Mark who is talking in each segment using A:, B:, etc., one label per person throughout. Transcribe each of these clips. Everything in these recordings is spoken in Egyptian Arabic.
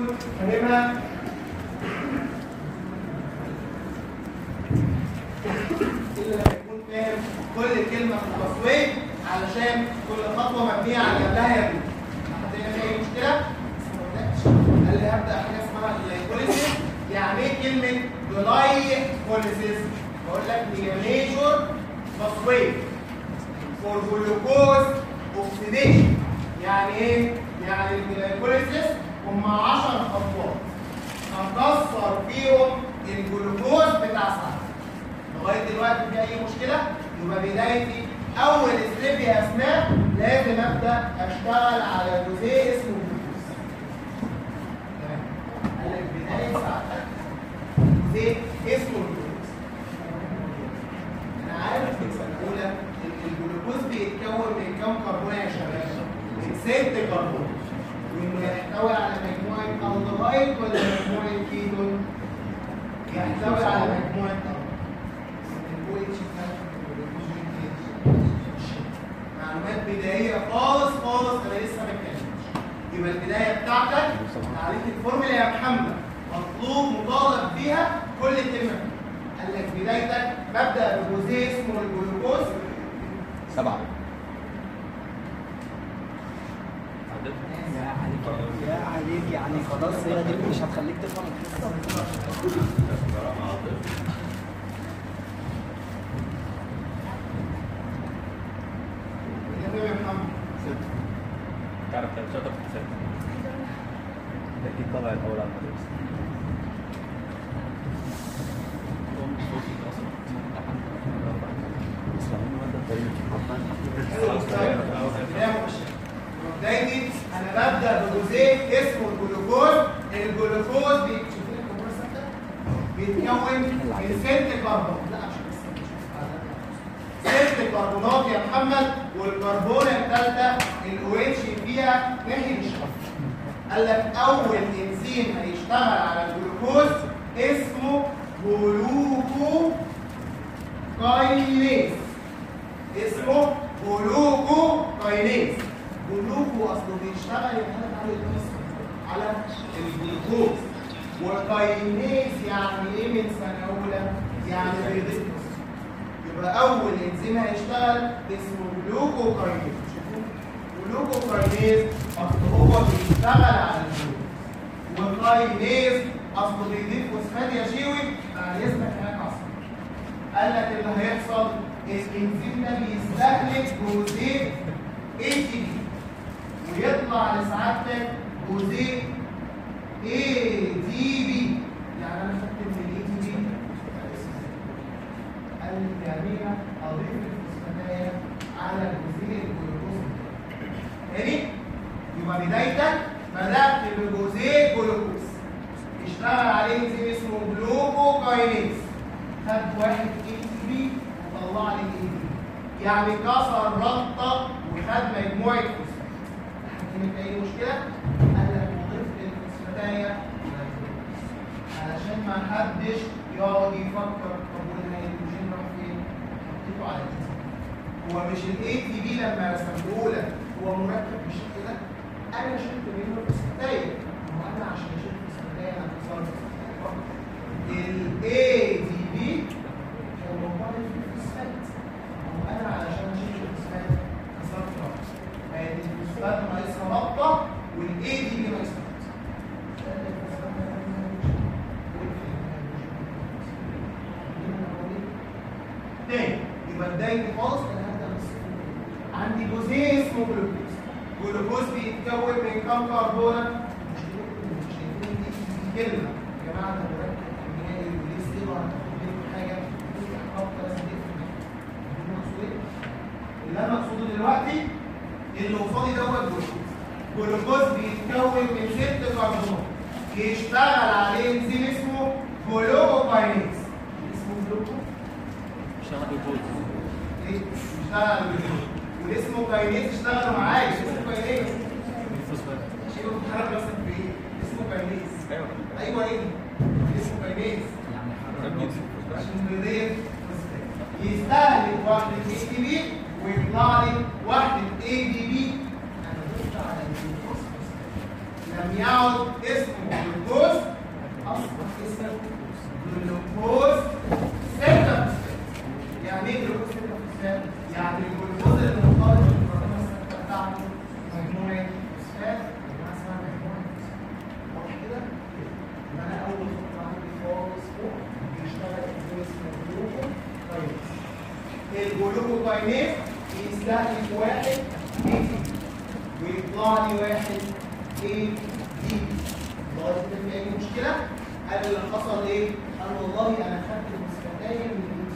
A: تكون فاهمها الا لما يكون فاهم كل كلمه في التصوير علشان كل خطوه مبنيه على جنبها يا ابني حد هنا اي مشكله؟ قال لي هبدا حاجه اسمها اللايكوليسيس يعني ايه كلمه جلايكوليسيس؟ بقول لك هي ميجور تصوير فور جلوكوز اوكسيديشن يعني ايه؟ يعني الجلايكوليسيس هم 10 خطوات هنكسر فيهم الجلوكوز بتاع ساعه لغايه دلوقتي في اي مشكله يبقى بدايتي اول ستيب يا اسماء لازم ابدا اشتغل على جزيء اسمه جلوكوز تمام قال لك بدايه ساعتك جزيء اسمه جلوكوز انا عارف في السنه الاولى ان الجلوكوز بيتكون من كام كربون يا شباب؟ من ست كربون وانه يحتوي على مجموعه الدهايد ولا مجموعه كيتون؟ يحتوي على مجموعه معلومات بدائيه خالص خالص انا لسه ما اتكلمتش يبقى البدايه بتاعتك تعريف الفورمولا يا محمد مطلوب مطالب بيها كل كلمه قال لك بدايتك ببدا بجزيء اسمه الجلوكوز
B: سبعة
C: يا عليك يا عليك يعني خلاص هي دي مش هتخليك تفهم القصه
A: كده يا محمد
B: تعرف كم شاطر في الحساب أكيد طبعا الأول على المدرسة
A: بدايتي انا ببدا بجزيء اسمه الجلوكوز الجلوكوز بي- شايفين الكمبرسor ده؟ بيتكون من ست كربون لا عشان بس ست كربونات يا محمد والكربونه الثالثه الاو اتش فيها ناحيه الشمال قال لك اول انزيم هيشتغل على الجلوكوز اسمه جلوكو كاينيز اسمه جلوكو كاينيز جلوكو اصله بيشتغل يا محمد على الجسم على الجلوكوز وكاينيز يعني ايه من سنه اولى يعني بيضيف يبقى اول انزيم هيشتغل اسمه جلوكوكاينيز شوفوا جلوكوكاينيز اصل هو بيشتغل على الجلوكوز والكاينيز اصله بيضيف فوسفات يا شيوي بعد اذنك هناك اصلا قال لك اللي هيحصل الانزيم ده بيستهلك جزيء اي تي بي ويطلع لسعادتك جزيء اي دي بي يعني انا خدت من الاي تي بي الجميع اضيف الفوسفاتيه على جزيء الجلوكوز تاني يبقى بدايتك بدات بجزيء جلوكوز اشتغل عليه انزيم اسمه جلوكوكاينيز خد واحد اي تي بي وطلع لي اي تي بي يعني كسر ربطه وخد مجموعه فوسفات كانت اي مشكله؟ قال لك وضيف الفوسفاتيه علشان ما حدش يقعد يفكر طب والهيدروجين راح فين؟ حطيته على الاي هو مش الاي تي بي لما رسمته لك هو مركب بالشكل ده انا شلت منه الفوسفاتيه ما هو انا عشان اشيل الفوسفاتيه انا هكسر الفوسفاتيه فقط الاي تي بي هو موضوع الفوسفات ما هو انا علشان اشيل الفوسفات كسرت رابطه فهي الفوسفات ناقصها رابطه والاي تي بي ناقصها رابطه تاني يبقى بدايتي خالص انا هبدا من الصفر عندي جزيء اسمه جلوكوز جلوكوز بيتكون من كام كربونه مش مش شايفين دي دي كلمه يا جماعه ده مركب كيميائي وليه صيغه هتفهم حاجه في خط لازم تفهم المقصود ايه اللي انا اقصده دلوقتي اللي قصادي دوت جلوكوز جلوكوز بيتكون من ست كربونات يشتغل عليه انزيم اسمه جلوكوكاينيز اسمه جلوكو
B: اشتغل بالجوز
A: ايه اشتغل بالجلوكو واسمه كاينيز اشتغلوا معايا اسمه كاينيز شيلوا الحركه بس في ايه اسمه كاينيز
B: ايوه
A: ايوه ايه اسمه كاينيز عشان بيضيف يستهلك واحدة اي دي بي ويطلع لي واحدة اي دي بي انا ضفت على الجلوكوز لم يعد اوت اسمه جلوكوز اصبح اسمه جلوكوز 6 يعني ايه جلوكوز 6 يعني الجلوكوز اللي مرتبط بالبروتين الستة بتاعته مجموعة فوسفات مجموعة اسمها مجموعة فوسفات واضح كده؟ يبقى انا اول خطوة عندي خالص فوق بيشتغل ازاي اسمه جلوكو كاينيز الجلوكو كاينيز يستهلك واحد اي ويطلع لي واحد اي دي لغايه كده في اي مشكله قال اللي حصل ايه؟ قال والله انا خدت الفوسفاتايه من الاي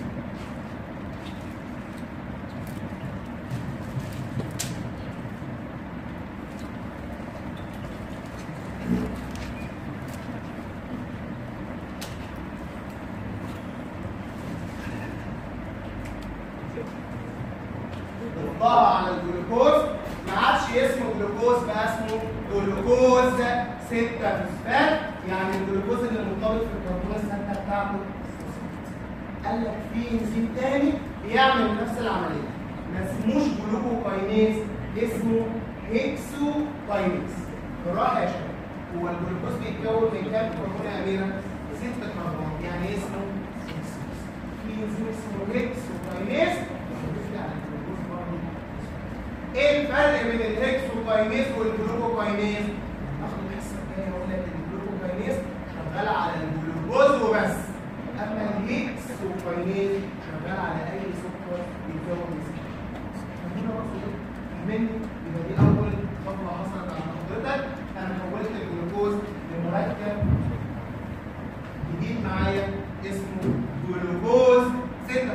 A: ضغطها على الجلوكوز ما عادش اسمه جلوكوز بقى اسمه جلوكوز 6 فوسفات يعني الجلوكوز اللي مرتبط في الكربون الثابته بتاعته قال لك في انزيم تاني بيعمل نفس العمليه ما اسموش جلوكوكاينيز اسمه هيكسوكاينيز بالراحه يا شباب هو الجلوكوز بيتكون من كام كربون يا اميره؟ ست كربون يعني إيه اسمه في انزيم اسمه هيكسوكاينيز موجود على الجلوكوز برضه ايه الفرق بين الهكسوكاينيز والجلوكوكاينيز؟ ناخد الحصه الجايه اقول لك ان الجلوكوكاينيز شغال على الجلوكوز وبس اما الهكسوكاينيز شغال على اي سكر بيتكون من سكر فهنا برضه مني يبقى دي اول خطوه حصلت على حضرتك انا حولت الجلوكوز لمركب جديد معايا اسمه جلوكوز 6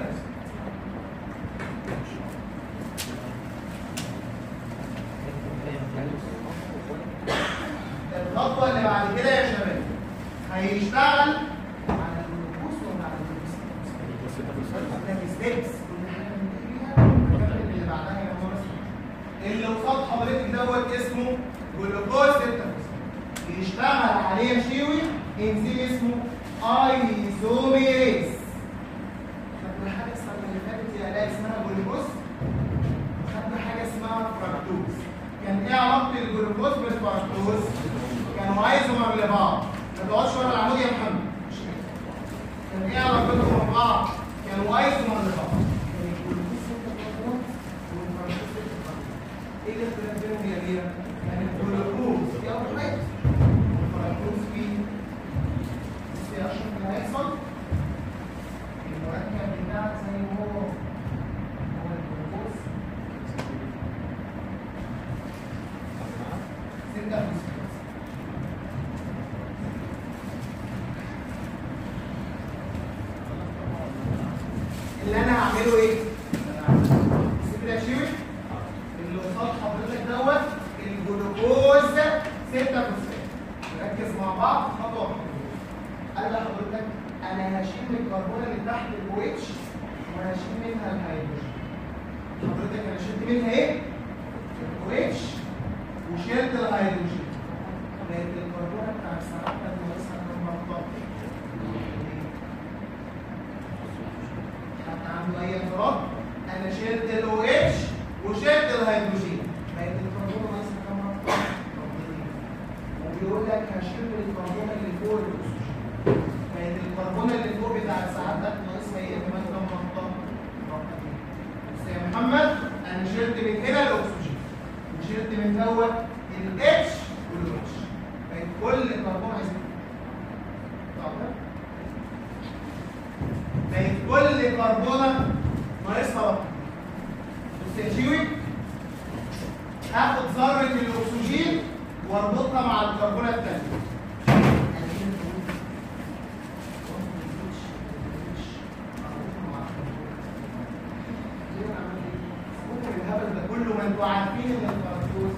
A: الخطوه اللي بعد كده يا شباب هيشتغل على الجلوكوز ولا على الجلوكوز هنعمل ستيبس كل حاجه بنتقلها ونكمل اللي بعدها يا مارس اللي قصاد حضرتك دوت اسمه جلوكوز 6 بيشتغل عليه يا شيوي انزيم اسمه ايزوميريز خدنا حاجه اسمها اللي فاتت يا الاء اسمها جلوكوز وخدنا حاجه اسمها فركتوز كان ايه علاقه الجلوكوز بالفركتوز؟ كانوا ايزومر لبعض ما تقعدش ورا العمود يا محمد مش كده. كان ايه علاقتهم ببعض؟ كانوا ايزومر لبعض كان الجلوكوز ستة كربون والفركتوز ستة كربون ايه الاختلاف بينهم يا بيرا؟ يعني الجلوكوز في اول حاجه والفركتوز في بص يا اشرف اللي هيحصل المركب بتاعك زي ما هو هو الجلوكوز ستة فوسفات اللي انا هعمله ايه؟ سيب يا شيوي اللي قصاد حضرتك دوت الجلوكوز 6 فوسفات نركز مع بعض خطوه واحده قال لحضرتك انا هشيل من الكربون اللي تحت الاو اتش وهشيل منها الهيدروجين حضرتك انا شلت منها ايه؟ الاو اتش وشلت الهيدروجين بقت الكربونه بتاع السرطان اللي لسه كان حتى عنده اي انفراد انا شلت الاو اتش وشلت الهيدروجين بقت الكربونه ناقصه كام مرة؟ وبيقول لك هشيل من الكربونه اللي فوق الاكسجين بقت الكربونه اللي فوق بتاع الساعات ده ناقصها ايه كمان كام مرة؟ مرتين. بص يا محمد انا شلت من هنا الاكسجين وشلت من دوت الاتش والاتش بقت كل كربون عايزين بقت كل كربونه ناقصها واحده بص يا شيوي هاخد ذره الاكسجين واربطها مع الكربونه الثانيه الهبل ده كله ما انتوا عارفين ان الفركتوز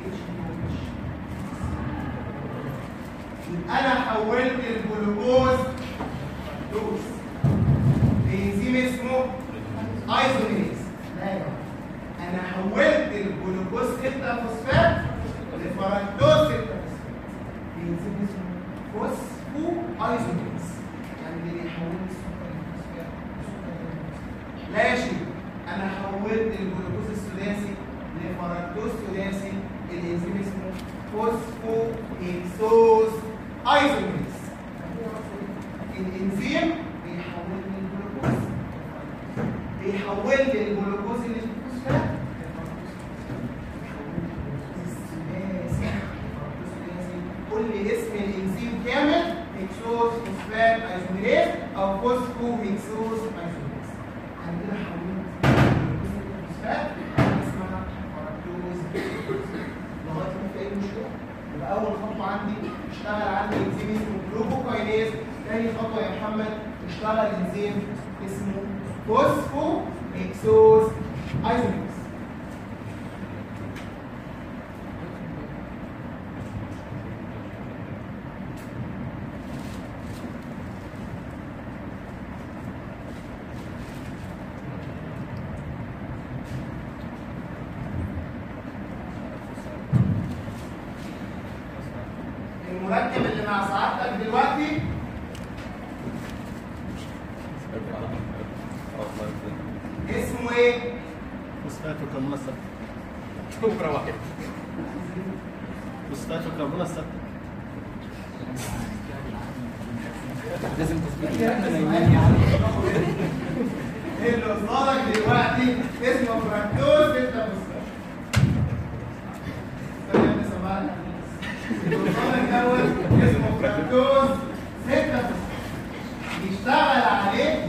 A: يبقى انا حولت الجلوكوز دوز لانزيم اسمه ايزوميريز لا يا جماعه انا حولت الجلوكوز 6 فوسفات لفركتوز 6 فوسفات لانزيم اسمه فوسفو ايزوميريز يعني اللي بيحول السكر لفوسفات سكر لفوسفات لا يا شيخ انا حولت الجلوكوز الثلاثي لفركتوز ثلاثي الانزيم اسمه فوسفو اكسوز ايزوميريز الانزيم بيحول لي الجلوكوز بيحول لي الجلوكوز اللي في الفوسفات قول لي اسم الانزيم كامل اكسوز فوسفات ايزوميريز او فوسفو اكسوز ايزوميريز عندنا حولت الجلوكوز اللي في الفوسفات اسمها فراكتوز لغايه ما في اي مشكله يبقى اول خطوه عندي اشتغل عندي انزيم اسمه جلوكوكاينيز تاني خطوه يا محمد اشتغل انزيم اسمه فوسفو اكسوز ايزوميريز المركب اللي مع سعادتك دلوقتي اسمه ايه؟
C: فوسفات وكربون السبت
B: كبرى واحد
C: فوسفات وكربون السبت لازم تثبت لي احنا نايمين يعني
A: اللي قصادك دلوقتي اسمه فراكتوز بيتا فوسفات. استنى يا ابني سمعني. اللي قصادك دوت اسمه فراكتوز بيتا فوسفات. بيشتغل عليه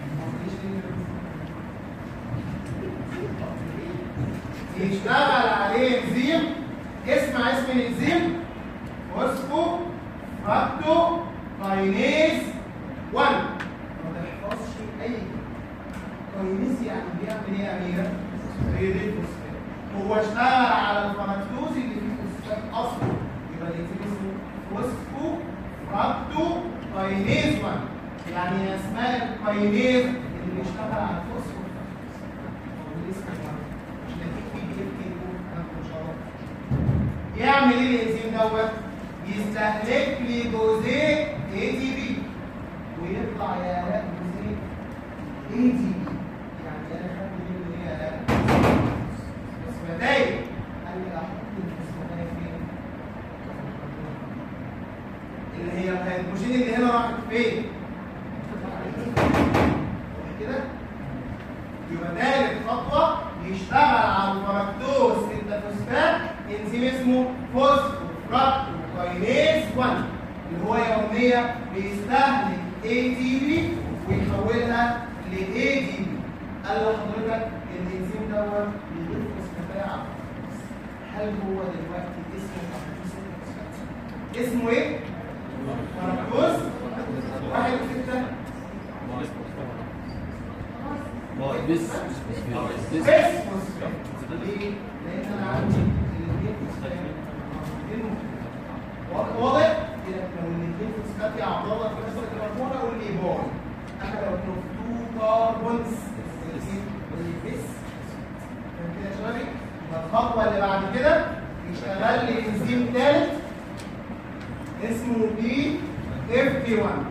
A: يشتغل عليه انزيم اسمع اسم الانزيم فوسفو فاكتو كاينيز 1 ما تحفظش اي كاينيز يعني بيعمل ايه يا اميره؟ هي دي الفوسفات هو اشتغل على الفركتوز اللي فيه فوسفات اصلا يبقى الانزيم اسمه فوسفو فاكتو كاينيز 1 يعني اسماء الكاينيز اللي بيشتغل على الفوسفو يعمل ايه الانزيم دوت؟ يستهلك لي جزيء اي تي بي ويطلع يا الاء جزيء اي تي بي يعني انا خدت منه ايه يا الاء؟ فوسفاتايد قال لي احط الفوسفاتايد فين؟ اللي هي الهيدروجين اللي هنا راحت فين؟ كده؟ يبقى تالت خطوة يشتغل على الفركتوز التفوسفات انزيم اسمه فوسفوفراكتوكاينيز 1 اللي هو يوميا بيستهلك اي تي بي ويحولها ل اي تي بي قال لحضرتك الانزيم دوت بيضيف فوسفاتات على الفركتوز هل هو دلوقتي اسمه فركتوز التفوسفات؟ اسمه ايه؟ فركتوز واحد وستة
C: بس
A: بس فوسفات ليه؟ لان انا عندي الاثنين فوسفات الاثنين واضح؟ كده لو الاثنين فوسفات يا عبد الله في نفس الكربون اقول لي باي انا لو كانوا تو كاربونز بس فهمت كده يا شبابي؟ يبقى الخطوه اللي بعد كده يشتغل لي انزيم ثالث اسمه بي اف تي 1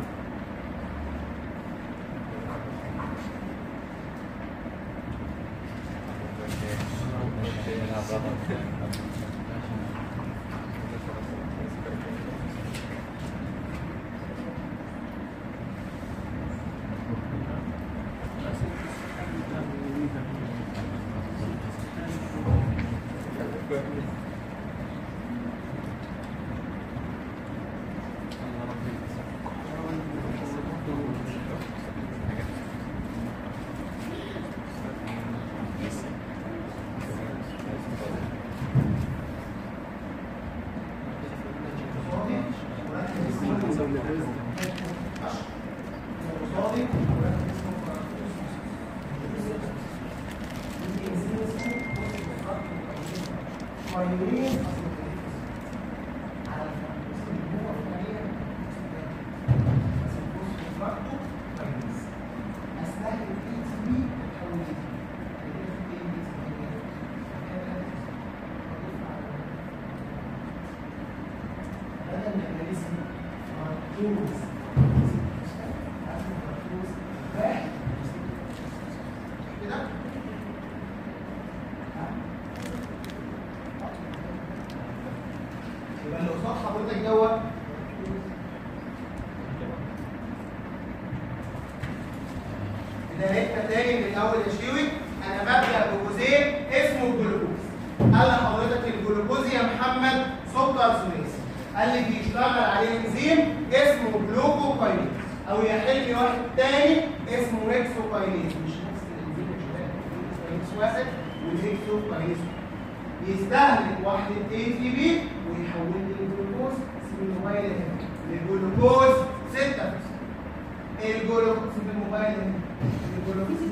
A: تاني من الاول يا شيوي انا ببدا بجزيء اسمه الجلوكوز قال لحضرتك الجلوكوز يا محمد سكر ثلاثي قال لي بيشتغل عليه انزيم اسمه جلوكوكاينيز او يا حلمي واحد تاني اسمه هيكسوكاينيز مش نفس الانزيم يا شباب الهيكسوكاينيز واحد والهيكسوكاينيز يستهلك وحدة اي تي بي ويحول لي الجلوكوز اسم الموبايل هنا الجلوكوز 6 الجلوكوز في الموبايل هنا الجلوكوز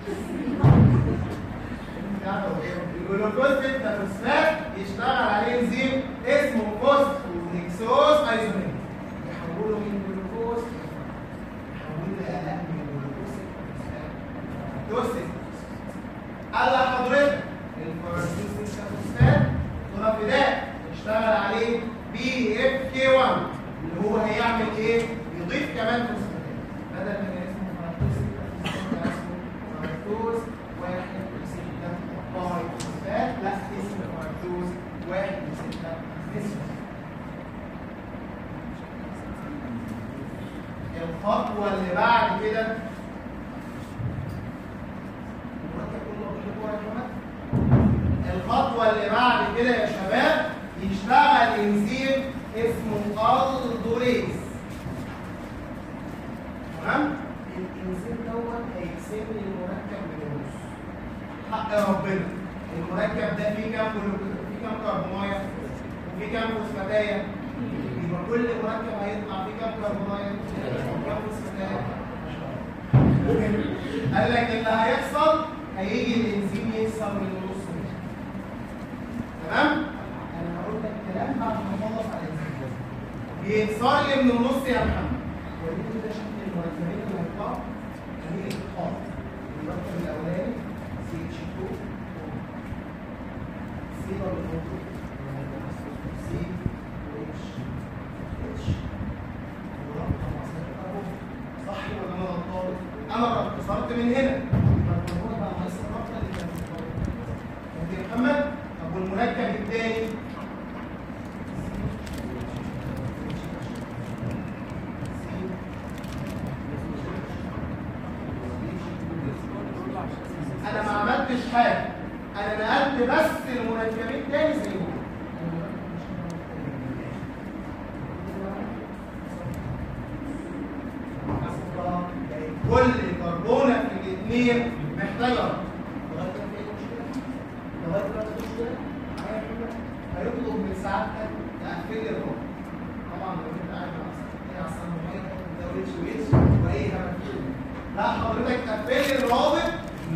A: الجلوكوز 6 فوسفات يشتغل عليه انزيم اسمه فوسفوهيكسوز ايزومير يحوله من جلوكوز يحوله لأقل من جلوكوز 6 فوسفات قال لحضرتك الفرنسيس 6 فوسفات ترافيدات يشتغل عليه بي اف كي 1 اللي هو هيعمل ايه؟ يضيف كمان فوسفاتات بدل ما كان اسمه فرنسيس 6 فوسفات اسمه فرنسوس 1 6 باي فوسفات لا اسمه فرنسوس 1 6 فوسفات الخطوة اللي بعد كده الخطوة اللي بعد كده يا شباب يشتغل انزيم اسمه الدوليز تمام؟ الانزيم دوت هيقسم لي المركب من النص حق ربنا المركب ده فيه كام جلوكوز فيه كام كربونايه وفيه كام فوسفاتايه يبقى كل مركب هيطلع فيه كام كربونايه وكام فوسفاتايه قال لك اللي هيحصل هيجي الانزيم يكسر من النص ده. تمام انا هقول لك كلام بعد ما اخلص على الانزيم بيكسر لي من النص يا محمد ولكن ده شكل المركبين اللي هيطلعوا هي الخاص المركب الاولاني سي اتش 2 سي دبل سي اتش اتش ورقم عصير صح ولا انا غلطان؟ انا اختصرت من هنا فالموضوع بقى ناقص الرابطه اللي كانت انت يا محمد طب والمركب الثاني انا ما عملتش حاجه انا نقلت بس المركبين تاني زي ما كل كربونه في الاثنين محتاجه لغايه كده في مشكله لغايه دلوقتي في مشكله معايا كده هيطلب من سعادتك تقفل لي الرابط طبعا لو انت قاعد مع ايه على الصنم ميه ده ويتش ويتش واي هبل كده لا حضرتك قفل لي الرابط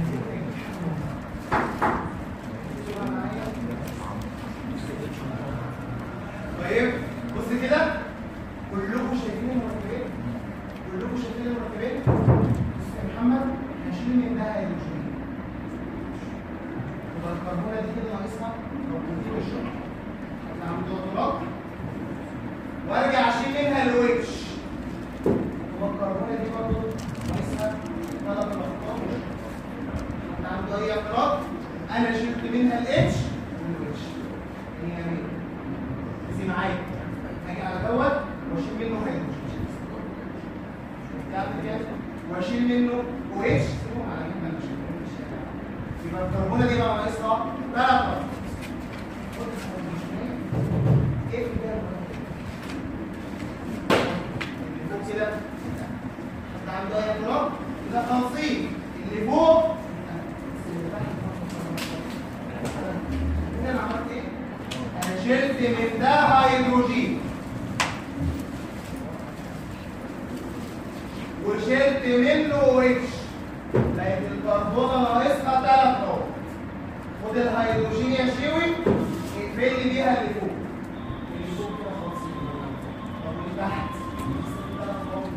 A: طيب بص كده كلكم شايفين المركبين كلكم شايفين المركبين بص يا محمد هشيل منها هيدروجين يبقى الكربونه دي كده ناقصها كربونتين والشرط نعمل دوت وارجع اشيل منها الويتش يبقى الكربونه دي برضه ناقصها ثلاث الاخطاء حد عنده اي اعتراض انا شلت منها الاتش والويتش هي مين زي معايا اجي على دوت واشيل منه هيدروجين بتعمل كده واشيل منه او اتش سيبهم على جنب انا مش يبقى الكربونه دي بقى ناقصها ثلاث ايه ده اللي فوق كده حد عنده اي اعتراض ده تنصيب اللي فوق هنا انا عملت ايه؟ انا شلت من ده هيدروجين وشلت منه ويتش بقت الكربونه ناقصها ثلاث نقط خد الهيدروجين يا شيوي اقفل لي بيها اللي فوق اللي فوق كده خلاص طب اللي تحت ثلاث نقط.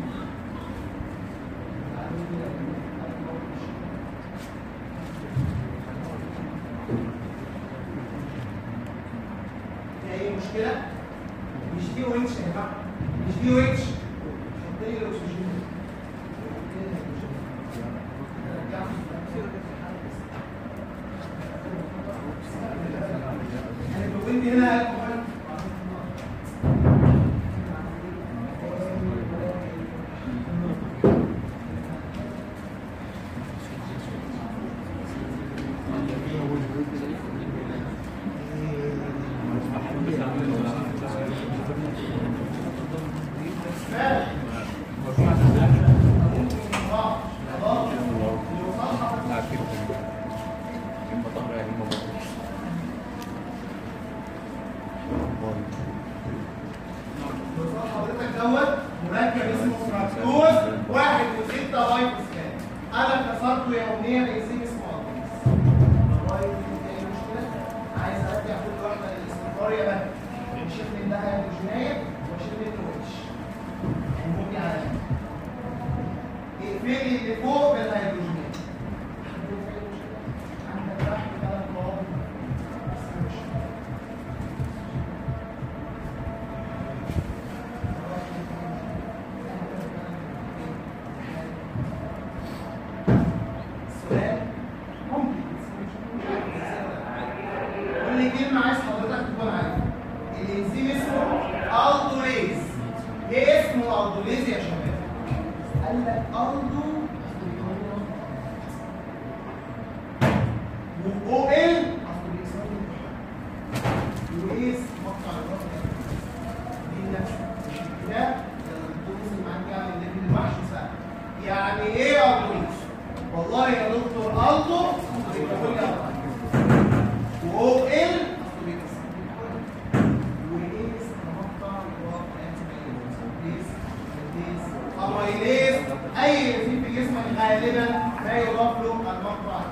A: في اي مشكله مش دي ويتش يا جماعه مش دي ويتش حط لي الاكسجين يعني لو انت هنا الكحول حضرتك دوت مركب اسمه فركتوز واحد وستة بايفوسفات انا كسرته يوميا بانزيم اسمه الدوز لغايه دي اي مشكله عايز ارجع كل واحده للاستمرار يا بنات شيل منها هيدروجينيه وشيل منه وش هنموت على اقفلي اللي فوق بالهيدروجينيه عندك واحد ثلاث مواضيع بس مش السؤال ممكن قول لي كلمة عايز حضرتك تكون عارفها الانزيم اسمه الدوليز ايه اسمه الدوليز يا شباب؟ قال لك الدو و ال وايه مقطع الرقم دي نفس ده الدوليز اللي معاك يعني الليفل الوحش سهل يعني ايه الدوليز؟ والله يا دكتور الدو بيقول لي و ال اميليز اي رصيد في جسمك غالبا لا يضاف له المقطع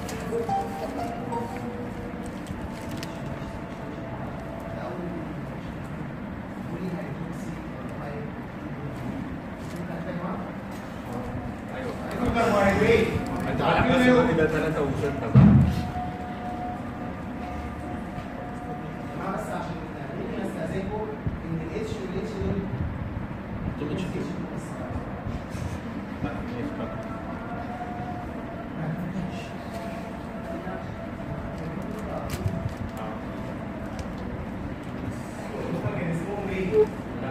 B: ايوه
A: كربوهيدرات
B: انت
A: انت
B: عارف
A: عارفين
B: بس
A: ايه
B: ان ده ثلاثة وستة
A: جماعه بس عشان ممكن استاذنكم ان الاتش والاتش دول
B: دول اتش دول.
A: كان اسمهم ايه؟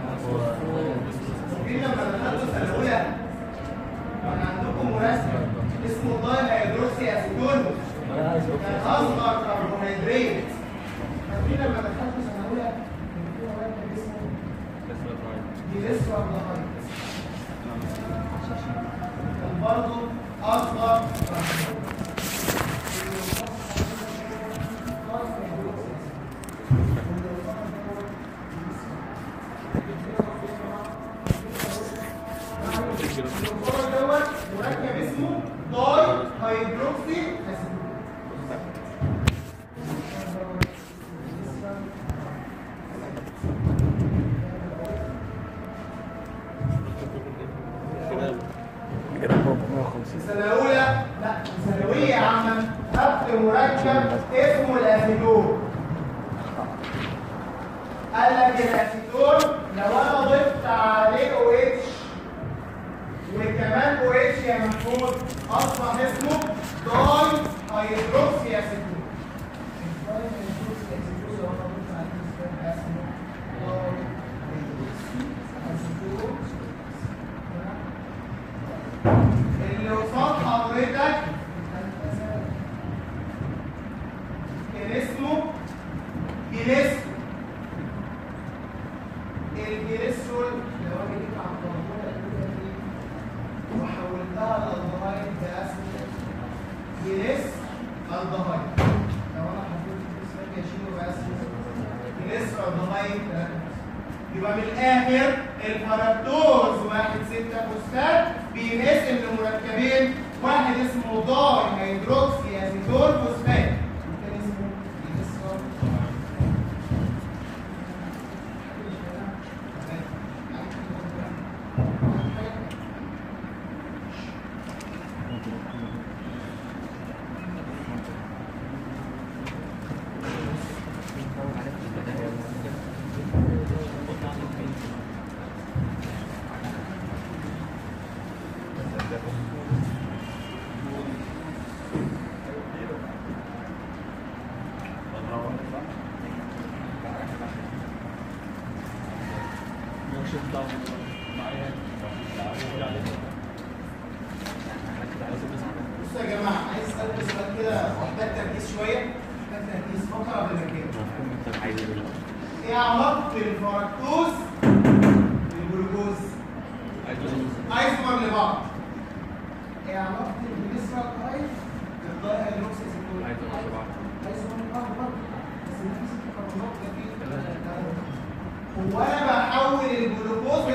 A: فاكرين لما دخلتوا السنه الاولى كان عندكم مرسم اسمه الداي هيدروكسي اسيتون كان اصغر كربوهيدرات فاكرين لما دخلتوا سنه اولى كان في مركب اسمه ديليسرالدهايد كان برضه اصغر الصورة دوت مركب اسمه داي هيدروكسي اسيتون في سنة أولى لا في ثانوية عامة خدت مركب اسمه الأسيتون قال لك الأسيتون لو أنا ضفت عليه او اتش وكمان او اتش يا محمود أصبح اسمه داي هيدروكسي أسيتون الداي هيدروكسي أسيتون لو أنا ضفت عليه اسمه داي هيدروكسي أسيتون اللي قصاد حضرتك كان اسمه جليسرول الجليسرول لو انا جيت على الطرفوله الاولى دي وحولتها للضهايد باسم جليس الضهايد لو انا حطيت الجليسرول اشيله باسم جليسرول الضهايد يبقى من الاخر الفركتوز واحد ستة فوسفات بينقسم لمركبين واحد اسمه داي هيدروكسي اسيتون فوسفات والتاني اسمه جليسرول بصوا يا جماعه عايز اسالكم سؤال كده محتاج تركيز شويه محتاج تركيز فقط قبل ما كده ايه علاقه الفركتوز بالجلوكوز ايزومر لبعض ايه علاقه الجليسرول هايد بالداي هيدروكسي اسيتون ايزومر لبعض برضه بس نفس الكربونات كتير هو انا بحول الجلوكوز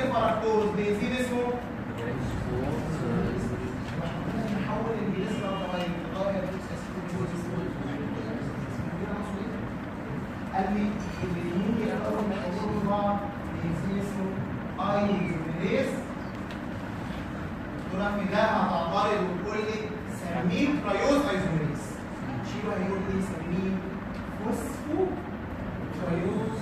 A: ايزوميريز الدكتوره في ده هتعترض وتقول لي سميه تريوز ايزوميريز شيبه هيقول لي سميه فوسفو تريوز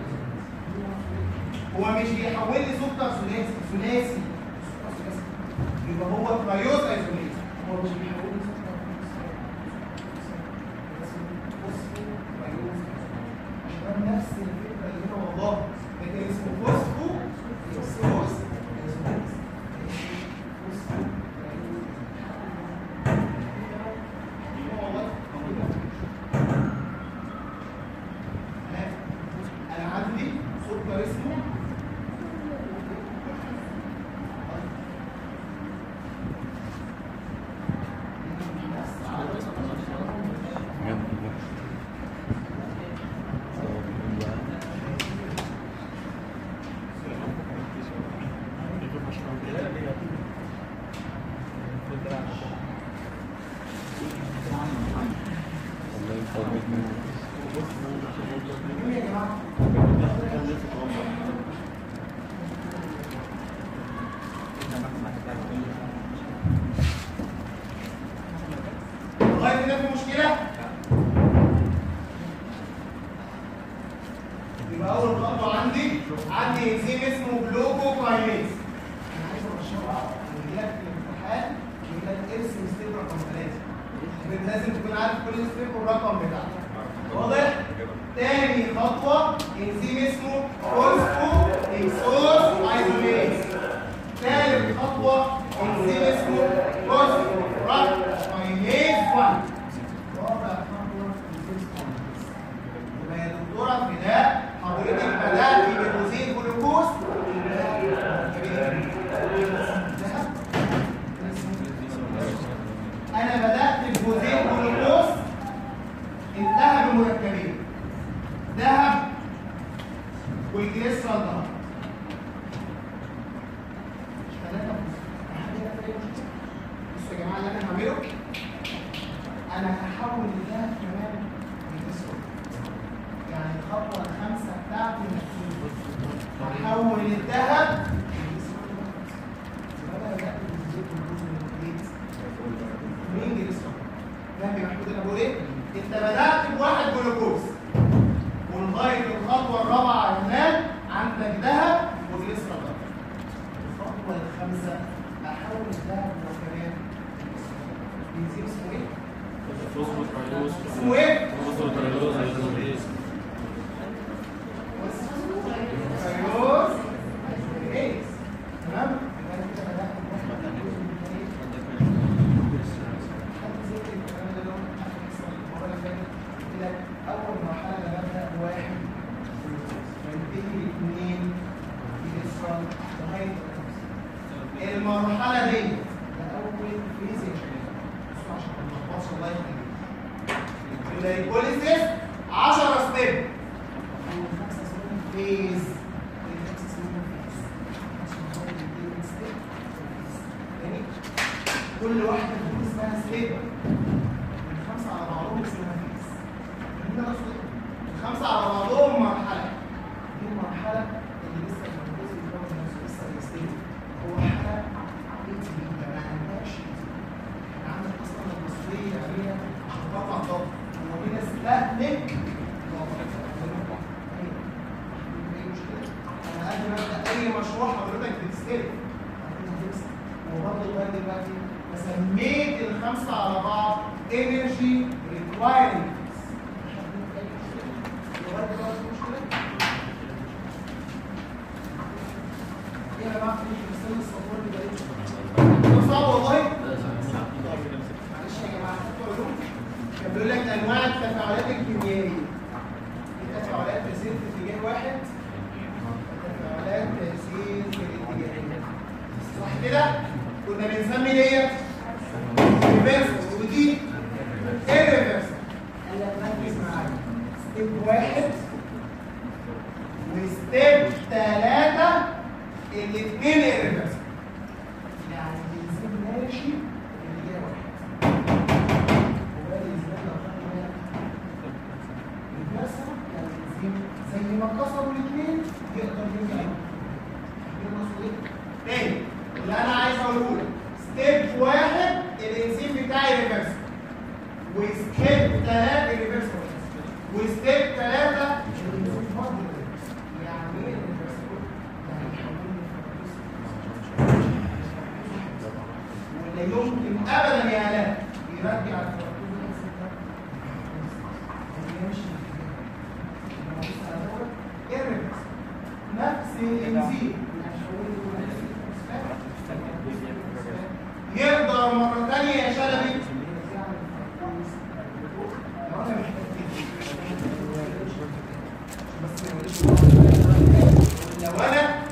A: هو مش بيحول لي سكر ثلاثي ثلاثي يبقى هو تريوز ايزوميريز هو مش بيحول لي سكر فوسفو تريوز عشان نفس الفكره اللي هنا والله لكن اسمه فوسفو فوسفوس ايزوميريز فوسفو انا عندي سكر اسمه مين يا جماعه لغايه هنا في مشكله يبقى اول خطوه عندي عندي انزيم اسمه جلوكوكاينيز انا عايز اشرحها يجي لك في الامتحان يقول لك ارسم ستيب رقم ثلاثه انت لازم تكون عارف كل ستيب والرقم بتاعها واضح؟ تاني خطوه انزيم اسمه فوسفو اكسوس ايزوميز ثالث خطوه انزيم اسمه فوسفو راكاينيز 1 رابع خطوه انزيم كومبلكس يبقى يا دكتوره في ده حضرتك بدات بجزيء جلوكوز انا بدات بجزيء جلوكوز انتهى بمركبين ذهب والجليسرول ذهب ثلاثة بصوا يا جماعة اللي أنا هعمله أنا هحول الذهب كمان لجليسرول يعني الخطوة الخامسة بتاعتي نفسها هحول الذهب لجليسرول يبقى أنا بدأت بجزيء جلوكوز من البيت مين جليسرول؟ فاهم يا محمود أنا بقول إيه؟ أنت بدأت بواحد جلوكوز ولغايه الخطوه الرابعه يا هناك عندك ذهب وجليسرول الخطوه الخامسه احول الذهب وكمان بنزين اسمه ايه؟ اسمه ايه؟ فيروز ايس تمام؟ يبقى أنا كده بدأت بواحد جلوكوز من البيت. حد ذكر الكلام ده لو حد يسمع المره اللي فاتت قلت لك اول مرحله انا ببدا بواحد بنتهي باثنين بيسرى لغايه الخمسه المرحله دي ده اول فيز يا شباب بصوا عشان ما نلخبطش الله يخليك الجلايكوليسيس 10 ستيب اول خمسه اسمهم فيز الخمسه اسمهم فيز عشان خاطر يديني ستيب تاني كل واحده منهم اسمها ستيب الخمسه على بعضهم اسمها فيز هنا اقصد الخمسه على بعضهم مرحله دي المرحله اللي لسه الجزء اللي هو نفسه لسه الستيب هو حاله اي تي بي ده ما عندهاش احنا عندك اصلا المصريه عليها عشان تطلع ضغط هو هنا استهلك اي مشكله انا قبل ما ابدا اي مشروع حضرتك بتستلم وبرضه لغايه دلوقتي سميت الخمسه على بعض انرجي ريكوايرمنتس لغايه دلوقتي مشكله ايه يا جماعه في مستني الصفور اللي بقيت صعب والله معلش يا جماعه خدتوا علوم كان بيقول لك انواع التفاعلات الكيميائيه في تفاعلات تسير في اتجاه واحد تفاعلات تسير في الاتجاهين صح كده؟ كنا بنسمي ديت ريفرس ودي الريفرس قال لك ركز معايا ستيب واحد وستيب ثلاثة الاثنين الريفرس يعني الانسان ماشي اتجاه واحد هو الانسان لو خد بالك يتمسك يعني الانسان زي ما كسروا الاثنين يقدر يرجع يقدر تاني اللي انا عايز اقوله لك ستيب واحد الانزيم بتاعي ريفرس وستيب ثلاثة ريفرس وستيب ثلاثة الانزيم برضه reverse. يعني ايه ريفرس يعني يحول ولا يمكن ابدا يا علاء يرجع الفرقتين نفس الكلام. يمشي irreversible. نفس الانزيم يقدر مرة تانية يا شلبي لو انا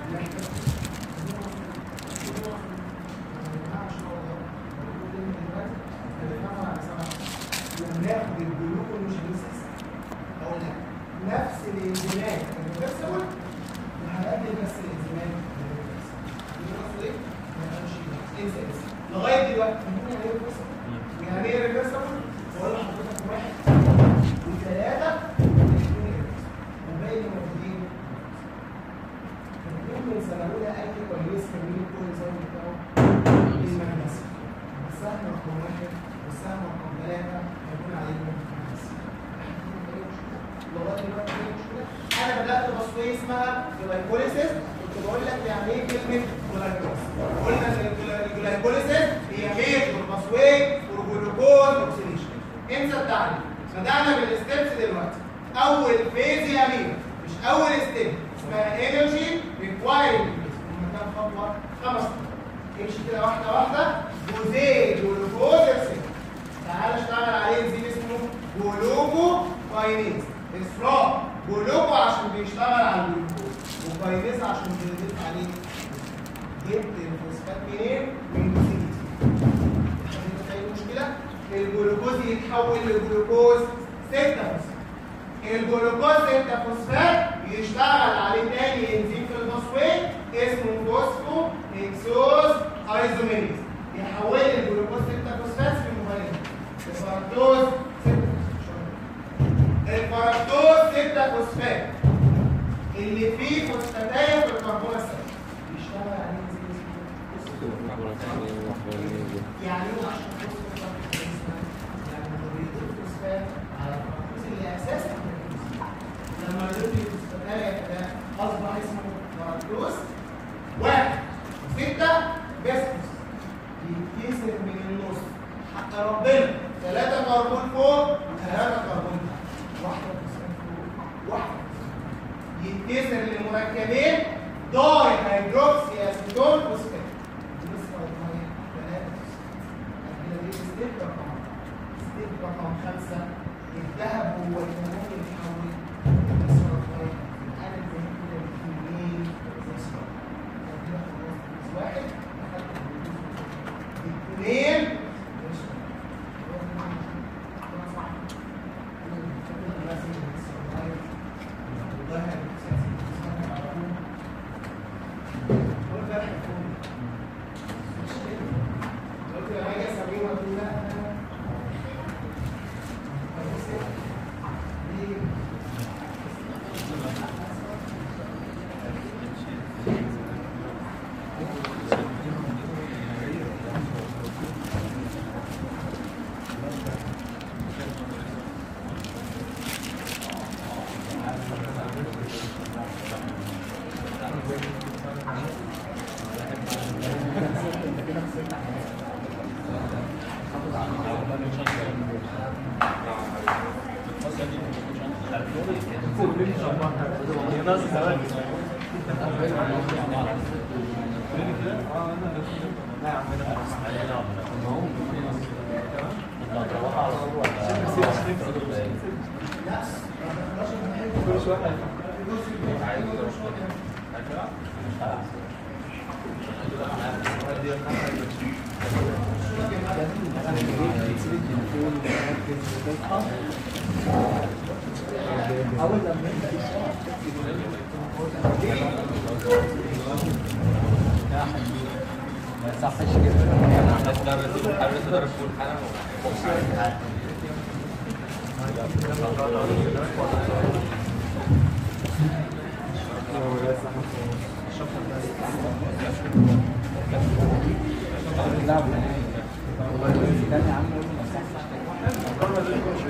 A: وناخد الجلوكوجينيسيس اقول لك نفس الانزيمات الريفرسبل وهنقدم بس الانزيمات الريفرسبل انسى انسى لغايه دلوقتي مين يعني ايه ريفرسبل؟ يعني ايه ريفرسبل؟ بقول لحضرتك واحد وثلاثه الاثنين وباقي اللي موجودين الاثنين من سنه اولى اي كويس كمين كل زي بتاعه المغنيسيوم السهم رقم واحد والسهم رقم ثلاثه هيكون عليهم المغنيسيوم لغايه دلوقتي ايه المشكله؟ انا بدات بصويه اسمها جلايكوليسيس كنت بقول لك يعني ايه كلمه جلايكوليسيس قلنا ان الجلا- الجلايكوليسيس هي ميجور بصويه فور جلوكوز اوكسيديشن انسى التعليم بدانا بالستبس دلوقتي اول فيز يا امير مش اول ستيب اسمها انرجي ريكوايرد هم كام خطوه؟ خمس خطوات امشي كده واحده واحده جزيء جلوكوز اوكسيديشن تعال اشتغل عليه انزيم اسمه جلوكو كاينيز اصرار جلوكو عشان بيشتغل على الجلوكوز وكاينيز عشان بيضيف عليه جبت الفوسفات منين؟ من جزيء ايه المشكله؟ الجلوكوز يتحول لجلوكوز 6 فوسفات الجلوكوز 6 فوسفات يشتغل عليه تاني انزيم في الفوسفات اسمه فوسفو اكسوز ايزوميريز يحول الجلوكوز 6 فوسفات في المغير الفركتوز 6 الفركتوز 6 فوسفات اللي فيه فوسفاتايه في الكربون الثاني يشتغل عليه انزيم اسمه فوسفو يعني ايه عشان فوسفات يعني مضرية الفوسفات على الفركتوز اللي اساسا لما يضيف الفوسفاتايه ده اصبح اسمه فركتوز واحد ستة بس يتكسر من النص حق ربنا ثلاثة كربون فوق وثلاثة كربون تحت واحدة فوسفات فوق واحدة يتكسر لمركبين داي هيدروكسي اسيتون فوسفات نصف المية ثلاثة كده دي ستيب رقم ستيب رقم خمسة الذهب هو الكمون يتحول لنصف المية الألف زي كده بكمية نصف كده خلاص واحد اثنين
C: اول لما يبدا يشتغل يا حبيبي ما يصحش كده
B: Thank you.
C: لا استنى يا عم قول لي صح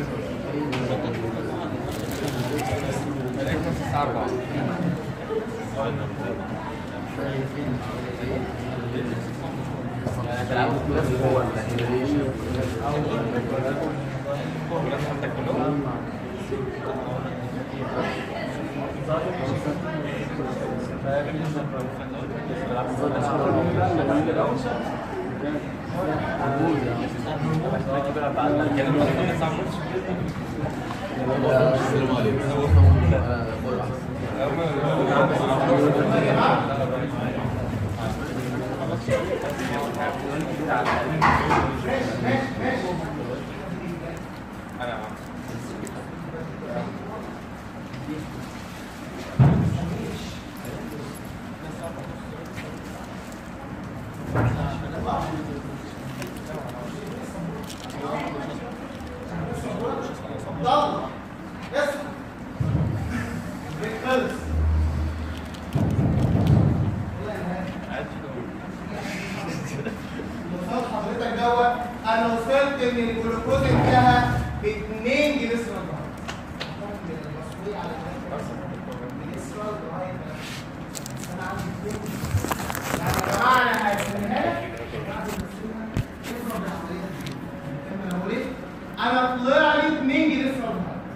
A: يلا اسمع خلص وصلت حضرتك دوت انا وصلت ان الجلوكوز انتهى ب 2 جليسرول انا عندي اتنين. يعني يا جماعه انا هسميها لك بعد ما تسميها اضرب العمليه دي. فاهم انا بقول ايه؟ انا طلع لي 2 جليسرول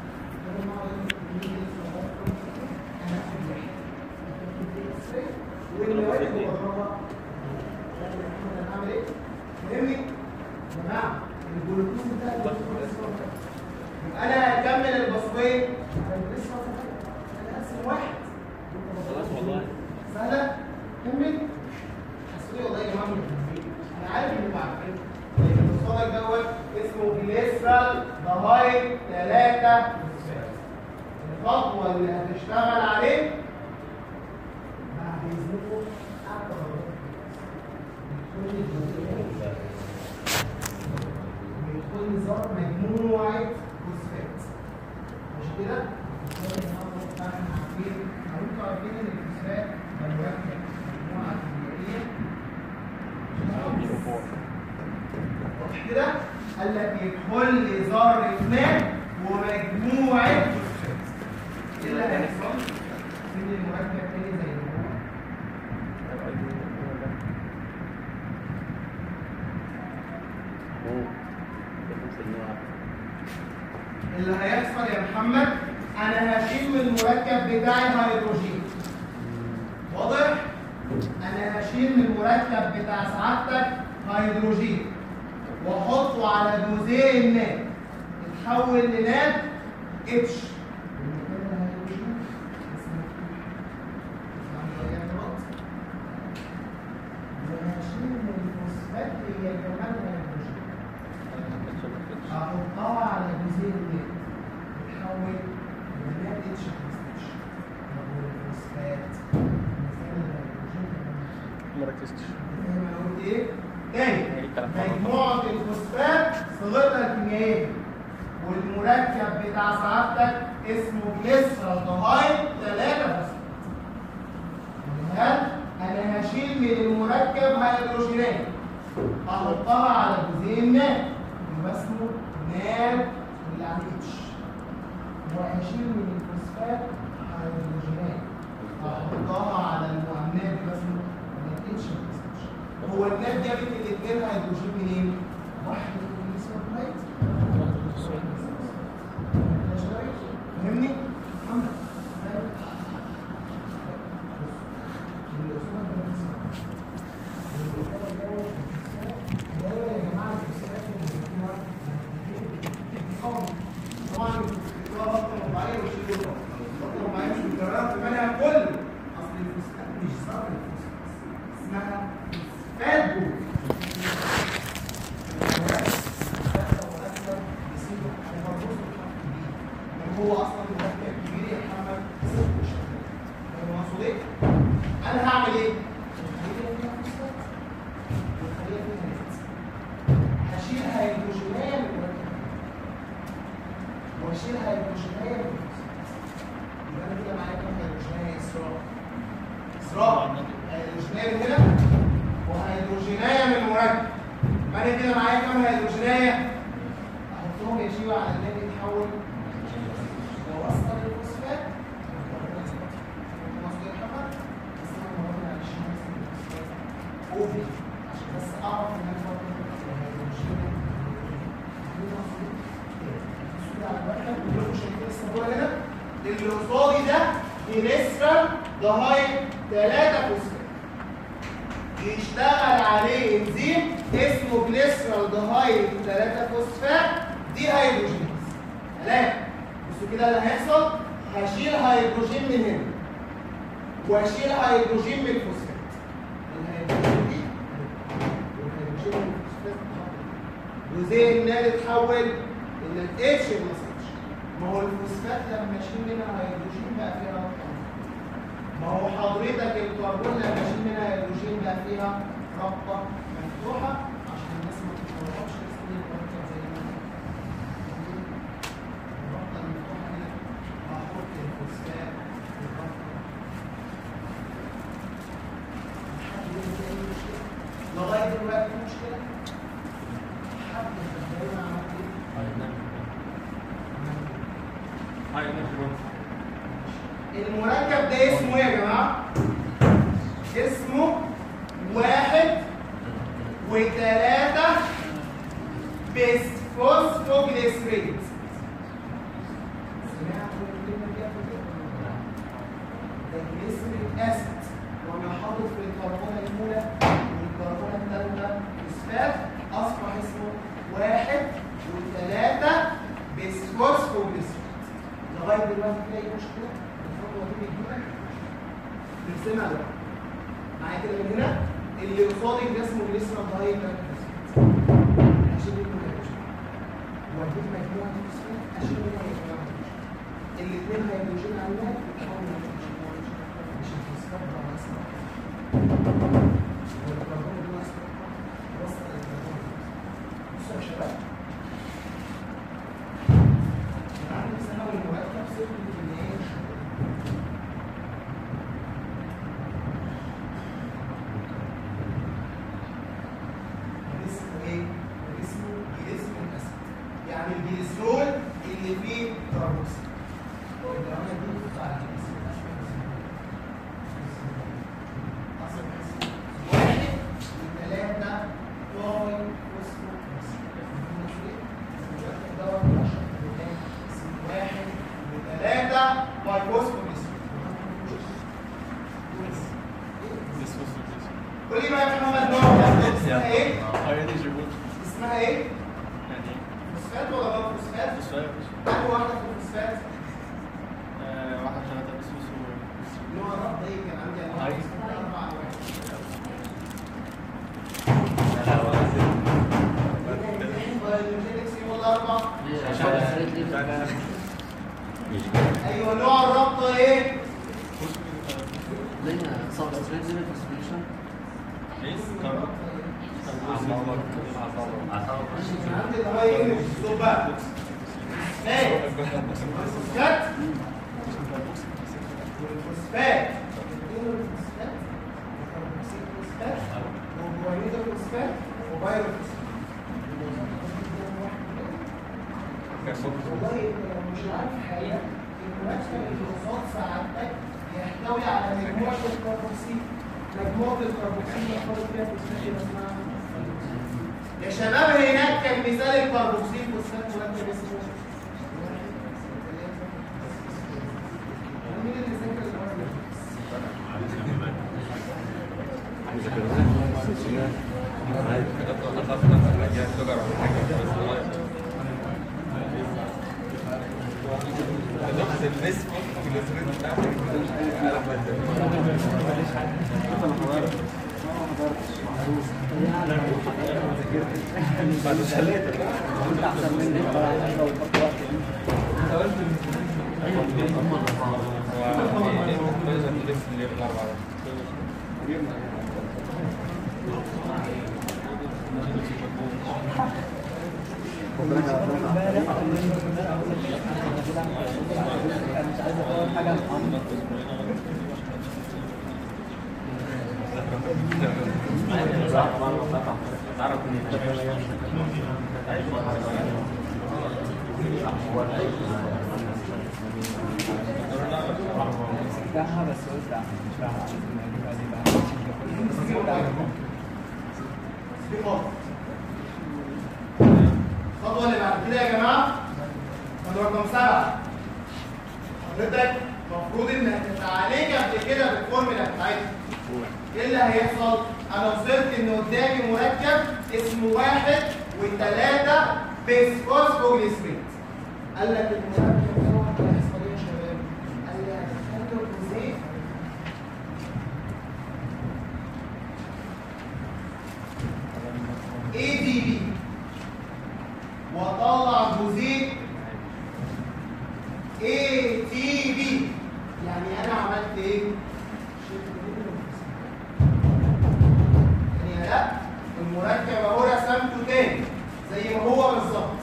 A: فاهمني؟ يا جماعه الجلوكوز ده يبقى انا هكمل البصميه انا اقسم واحد
B: خلاص والله
A: سهله كمل حسوني والله يا جماعه انا عارف انكم عارفين لكن الصدر دوت اسمه جليسرال ضهايد 3 الخطوه اللي هتشتغل عليه بعد اذنكم أعتبر بيدخل نظام مجموعه فوسفات مش كده؟ احنا عارفين او انتوا عارفين ان الفوسفات ده مركب مجموعه كيميائيه واضح كده؟ قال لك يدخل لي ذره ماء ومجموعه فوسفات ايه اللي هيحصل؟ ان المركب تاني زي ما هو اللي هيحصل يا محمد انا هشيل من المركب بتاعي هيدروجين واضح انا هشيل من المركب بتاع سعادتك هيدروجين واحطه على جزيء الناد يتحول لناد اتش هشيل من الفوسفات هي كمان هيدروجين احطها على جزيء الناد تتحول لناد اتش طب والفوسفات مثال الهيدروجين كمان
B: ما ركزتش
A: فاهم انا قلت ايه؟ تاني
B: إيه الكلام ده؟
A: مجموعة الفوسفات صيغتها الكيميائية والمركب بتاع سعادتك اسمه جليسرال دهايد 3 فوسفات هل انا هشيل من المركب هيدروجينات احطها على جزيء الناد يبقى اسمه ناد اللي على اتش وهشيل من الفوسفات هيدروجينات احطها على المؤنات يبقى اسمه ناد اتش هو الناد جابت الاثنين هيدروجين منين؟ واحد من السولفايت فاهمني؟ محمد طبعا الكتاب اكتر رباعيه وشيل اكتر رباعيه مش متكرره في المنهج كله اصل الفوسفات مش صار الفوسفات اسمها فات جول هو اصلا مركب مركب بعد كده معايا كام هيدروجينيه احطهم يا شيوع على النادي يتحول لو اصلا الفوسفات اوفي عشان بس اعرف ان انا برضه الهيدروجين اللي قصادي ده جليسرال دهايد 3 فوسفات يشتغل عليه انزيم اسمه جليسرال دهايد 3 فوسفات دي هيدروجينيز تمام بصوا كده اللي هيحصل هشيل هيدروجين من هنا واشيل هيدروجين من الفوسفات الهيدروجين دي والهيدروجين من الفوسفات وزي النار اتحول ان الاتش ما صارش ما هو الفوسفات لما اشيل منها هيدروجين بقى فيها رابطه ما هو حضرتك الكربون لما اشيل منها هيدروجين بقى فيها رابطه مفتوحه عشان الناس ما تتلخبطش اسم الرابطه زي ما الرابطه المفتوحه كده هحط الفوسفات في الرابطه حد يقول لي اي مشكله لغايه دلوقتي في مشكله حد يتخيل عمل ايه
B: هاي نجرب
A: المركب ده اسمه ايه يا جماعه؟ اسمه واحد وثلاثة بسفوسفوجليسريت سمعتوا الكلمة دي قبل كده؟ ده جليسريك اسيد وانا حاطط في الكربونة الأولى والكربونة الثالثة فوسفات أصبح اسمه واحد وثلاثة بسفوسفوجليسريت لغاية دلوقتي في أي مشكلة؟ الخطوة دي بتجيبك نرسمها بقى معايا كده من هنا اللي قصادك ده اسمه جليسرال دايت اشيل منه هيدروجين واديك مجموعه فوسفات اشيل منها مجموعه الاثنين هيدروجين على الواحد يتحولوا لهيدروجين مش الفوسفات ده بس والكربون ده بس وسط الكربون بصوا يا شباب انا عندي سنه المركب صفر من ايه اسمه ايه؟ اسمه جليسرول اسيد يعني الجليسرول اللي فيه كربوكسيل الدرجه دي بتطلع على الجليسرول أصل اسمه واحد وثلاثة طاي واحد وثلاثة باي فوسفورس قول لي بقى يا محمد نوع اسمها ايه؟
B: هاي نجرب
A: اسمها ايه؟
B: يعني
A: فوسفات ولا غير فوسفات؟
B: بس شوية بس
A: أنهي واحدة في الفوسفات؟
B: واحد ثلاثة بس بس
A: نوع الربط ايه كان عندي انواع
B: هاي.
A: فوسفات أربعة أنواع. بايولوجينكس يقول أربعة أيوه نوع الربطة ايه؟
D: لقينا سبستريت زي الفوسفيشن
A: عندي الهاي سوبر ايه؟ فوسفات والفوسفات الفوسفات والكربوكسيل فوسفات وجوانيد الفوسفات وبايروفوسفات والله انت لو مش عارف حاجه المركب اللي قصاد سعادتك يحتوي على مجموعه الكربوكسيل مجموعه الكربوكسيل يحتوي فيها فوسفات يبقى اسمها يا شباب هناك كان مثال الكربوكسيل فوسفات مركب اسمه مين اللي ذاكر الأول؟
C: كنت احسن مني ولا عايز وقت وقت مش عايز اقول حاجه عن
B: تعرف منين
C: سبتها بس قلت لا مش بعمل
A: دي خطوة. الخطوة اللي بعد كده يا جماعة خطوة رقم سبعة حضرتك المفروض انك تتعالج قبل كده بالفورمولا بتاعتها ايه اللي هيحصل؟ انا وصلت ان قدامي مركب اسمه واحد وثلاثة بسفوسفوجليسريت قال لك المركب دوت هيحصل ايه يا شباب؟ قال لي هتدخل له جزيء اي دي بي واطلع جزيء اي تي بي يعني انا عملت ايه؟ يعني لا المركب اهو رسمته تاني زي ما هو بالظبط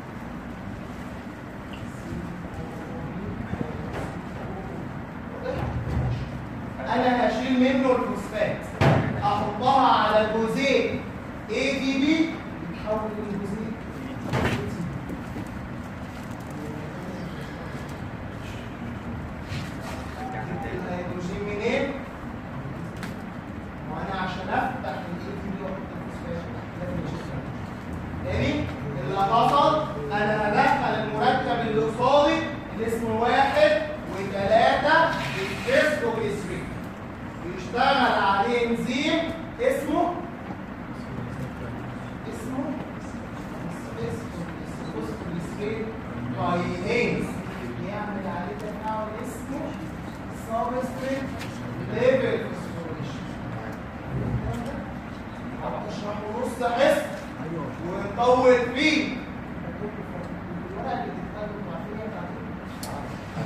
A: انا هشيل منه الفوسفات احطها على جزيء اي دي بي يتحول لجزيء الهيدروجين منين؟ وانا عشان افتح الاي دي بي واحط الفوسفات لازم اشيل تاني اللي حصل انا هدخل المركب اللي قصادي اللي اسمه واحد وثلاثة بالفيسكوجليسرين بيشتغل عليه انزيم اسمه اسمه فيسكوجليسرين كاينيز بيعمل عليه تفاعل اسمه سبستريت ليفل فوسفوريشن هشرحه نص حصه ونطول فيه الورقة اللي بتتكلم عارفين هي بتاعت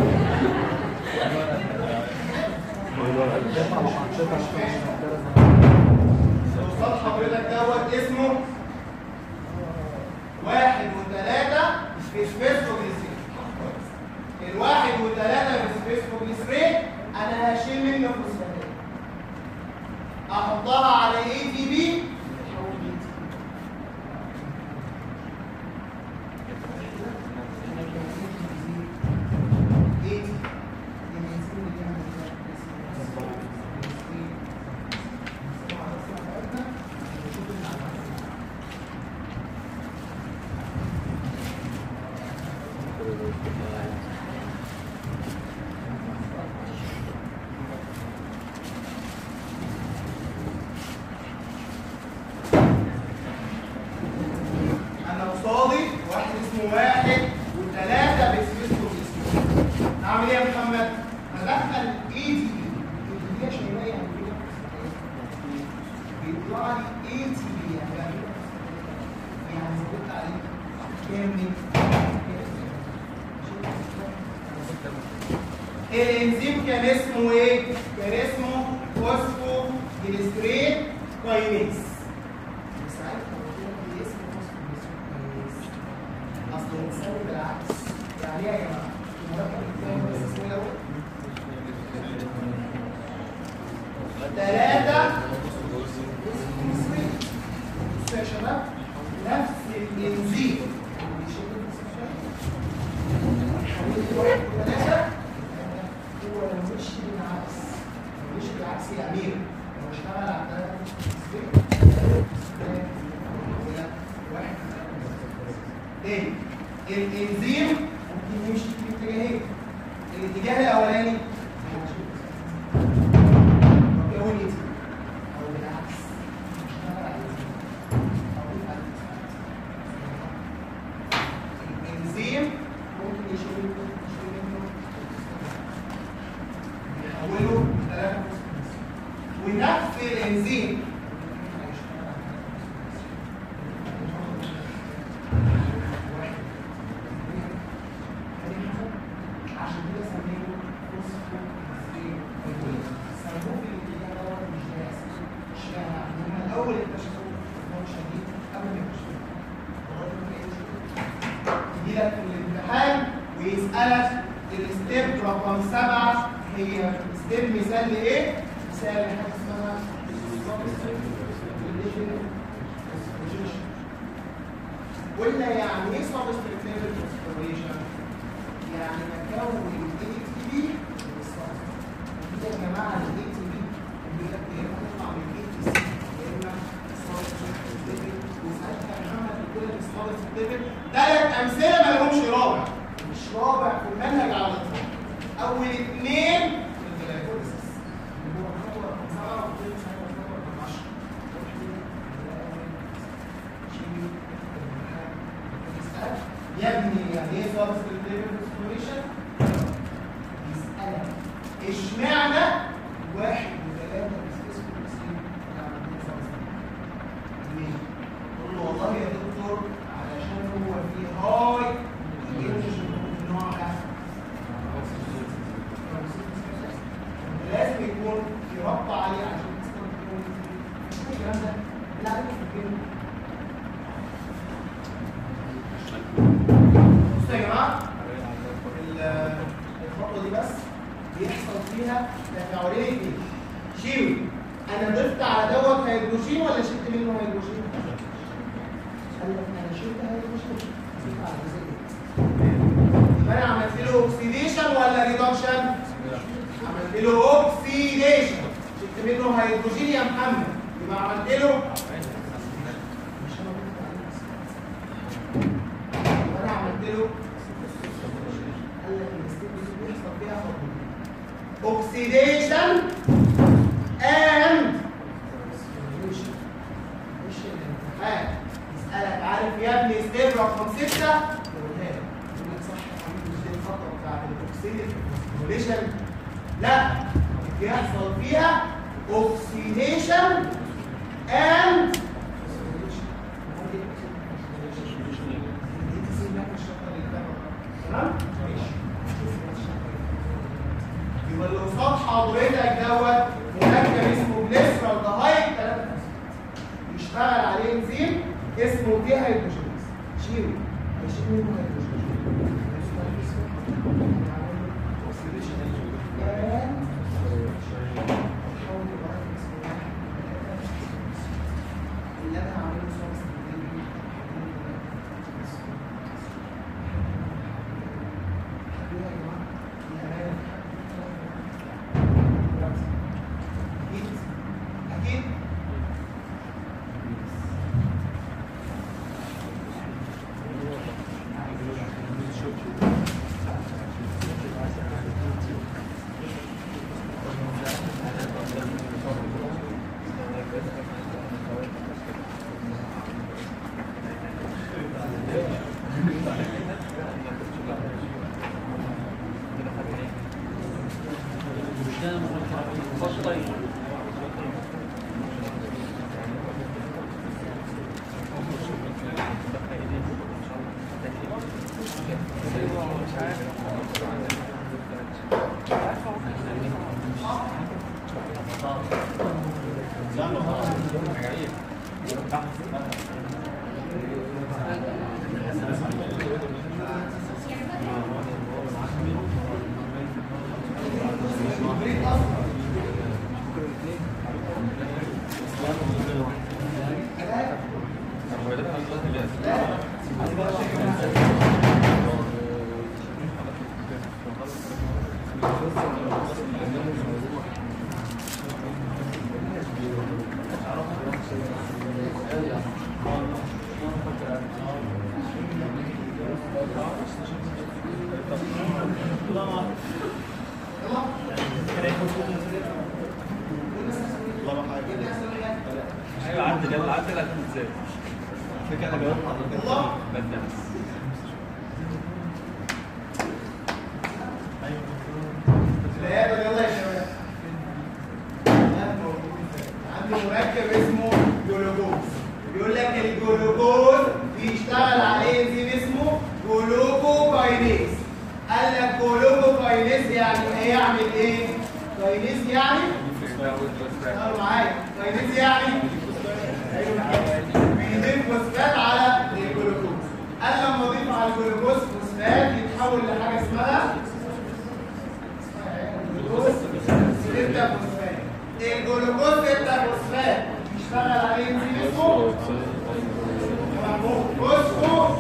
A: قصاد حضرتك دوت اسمه واحد وثلاثة فيسفوجليسرين الواحد وثلاثة فيسفوجليسرين أنا هشيل منه فوسفاتات أحطها على اي تي بي انا قصادي واحد اسمه واحد وثلاثه باسمه اسمه اعمل ايه يا محمد؟ ادخل ايدي اللي هي شيماء يعني كده بيطلع لي اي تي بي يعني يعني زودت عليه كام الانزيم كان اسمه ايه؟ كان اسمه فوسفو جليسرين كاينيز ساعتها قلت لك ايه اسمه فوسفو جليسرين كاينيز اصل بنسوي بالعكس يعني ايه يا جماعه؟ المركب الثاني بس اسمه ايه الاول؟ ثلاثة جليسرين بصوا يا شباب نفس الانزيم اللي بيشد الفوسفات حولت واحد وثلاثة هو لو مشي بالعكس لو مشي بالعكس يا امير لو اشتغل على ثلاثة واحد تاني الانزيم ممكن يمشي في اتجاهين الاتجاه الاولاني يكون ايه او بالعكس اشتغل على الانزيم او بالعكس الانزيم ممكن يشيل منه يشيل منه يحوله ثلاثة ونفس الانزيم عشان كده سميته فوسفو سموه في الاتجاه دوت مش ناس اشمعنى؟ هم الاول اكتشفوه ان هو شديد قبل ما يكتشفوه يجي لك في الامتحان ويسألك الستيب رقم سبعة هي ستيب مثال لإيه؟ مثال لحاجة اسمها قلنا يعني ايه سبستريكتيف فوسفوريشن؟ يعني مكون الاي تي بي يا جماعه الاي تي بي بيقول لك يا اما تطلع من الاي تي سي يا اما سبستريكتيف وساعتها محمد بيقول لك سبستريكتيف ثلاث امثله ما لهمش رابع مش رابع في المنهج على الاطلاق اول اثنين في الجلايكوليسيس اللي هو خطوه رقم سبعه وخطوه سبعه وخطوه رقم 10 يا ابني يعني ايه سبستريكتيف فوسفوريشن؟ يسألك اشمعنى واحد وثلاثة بيسكسوا بيسكسوا عملتين سبستريكتيف ليه؟ قول له والله يا دكتور علشان هو في هاي انرجي نوع أسد لازم يكون في ربط عالي عشان تستخدم الكلام ده لا في الجيم بصوا يا جماعه ال- الخطوه دي بس بيحصل فيها تفاعلين اتنين شيوي انا ضفت على دوت هيدروجين ولا شلت منه هيدروجين؟ قال لك انا شلت هيدروجين ضفت على جزيء يبقى انا عملت له اوكسيديشن ولا ريدكشن؟ عملت له اوكسيديشن شلت منه هيدروجين يا محمد يبقى عملت له مش انا ضفت عليه وانا عملت له قال لك الستيب دي بيحصل فيها خطوتين اوكسيديشن اند مش الامتحان يسالك عارف يا ابني ستيب رقم 6 يقولها لك يقول لك صح يا حبيبي مش دي الخطوه بتاعت الاوكسيديشن لا بيحصل فيها اوكسيديشن اند تمام؟ يبقى اللي قصاد حضرتك دوت مركب اسمه جليسرال دهايد 3 يشتغل عليه انزيم اسمه دي هيدروجينيز شيله هيشيل منه هيدروجين اللي انا هعمله سبستريت أكيد أكيد بريد أصلا
B: ايوه عدل يلا عدل عشان ازاي فكرة انا جاوبت
A: الله
B: بدأ
A: العيادة يلا يا شباب عندي مركب اسمه جلوكوز بيقول لك الجلوكوز بيشتغل عليه انزيم اسمه جلوكوكاينيز قال لك جلوكوكاينيز يعني هيعمل ايه؟ كاينيز يعني اشتغلوا معايا كاينيز يعني بيضيف فوسفات على الجلوكوز قال لما اضيف على الجلوكوز فوسفات يتحول لحاجه اسمها الجلوكوز ستة فوسفات الجلوكوز ستة فوسفات بيشتغل عليه انزيم اسمه فوسفو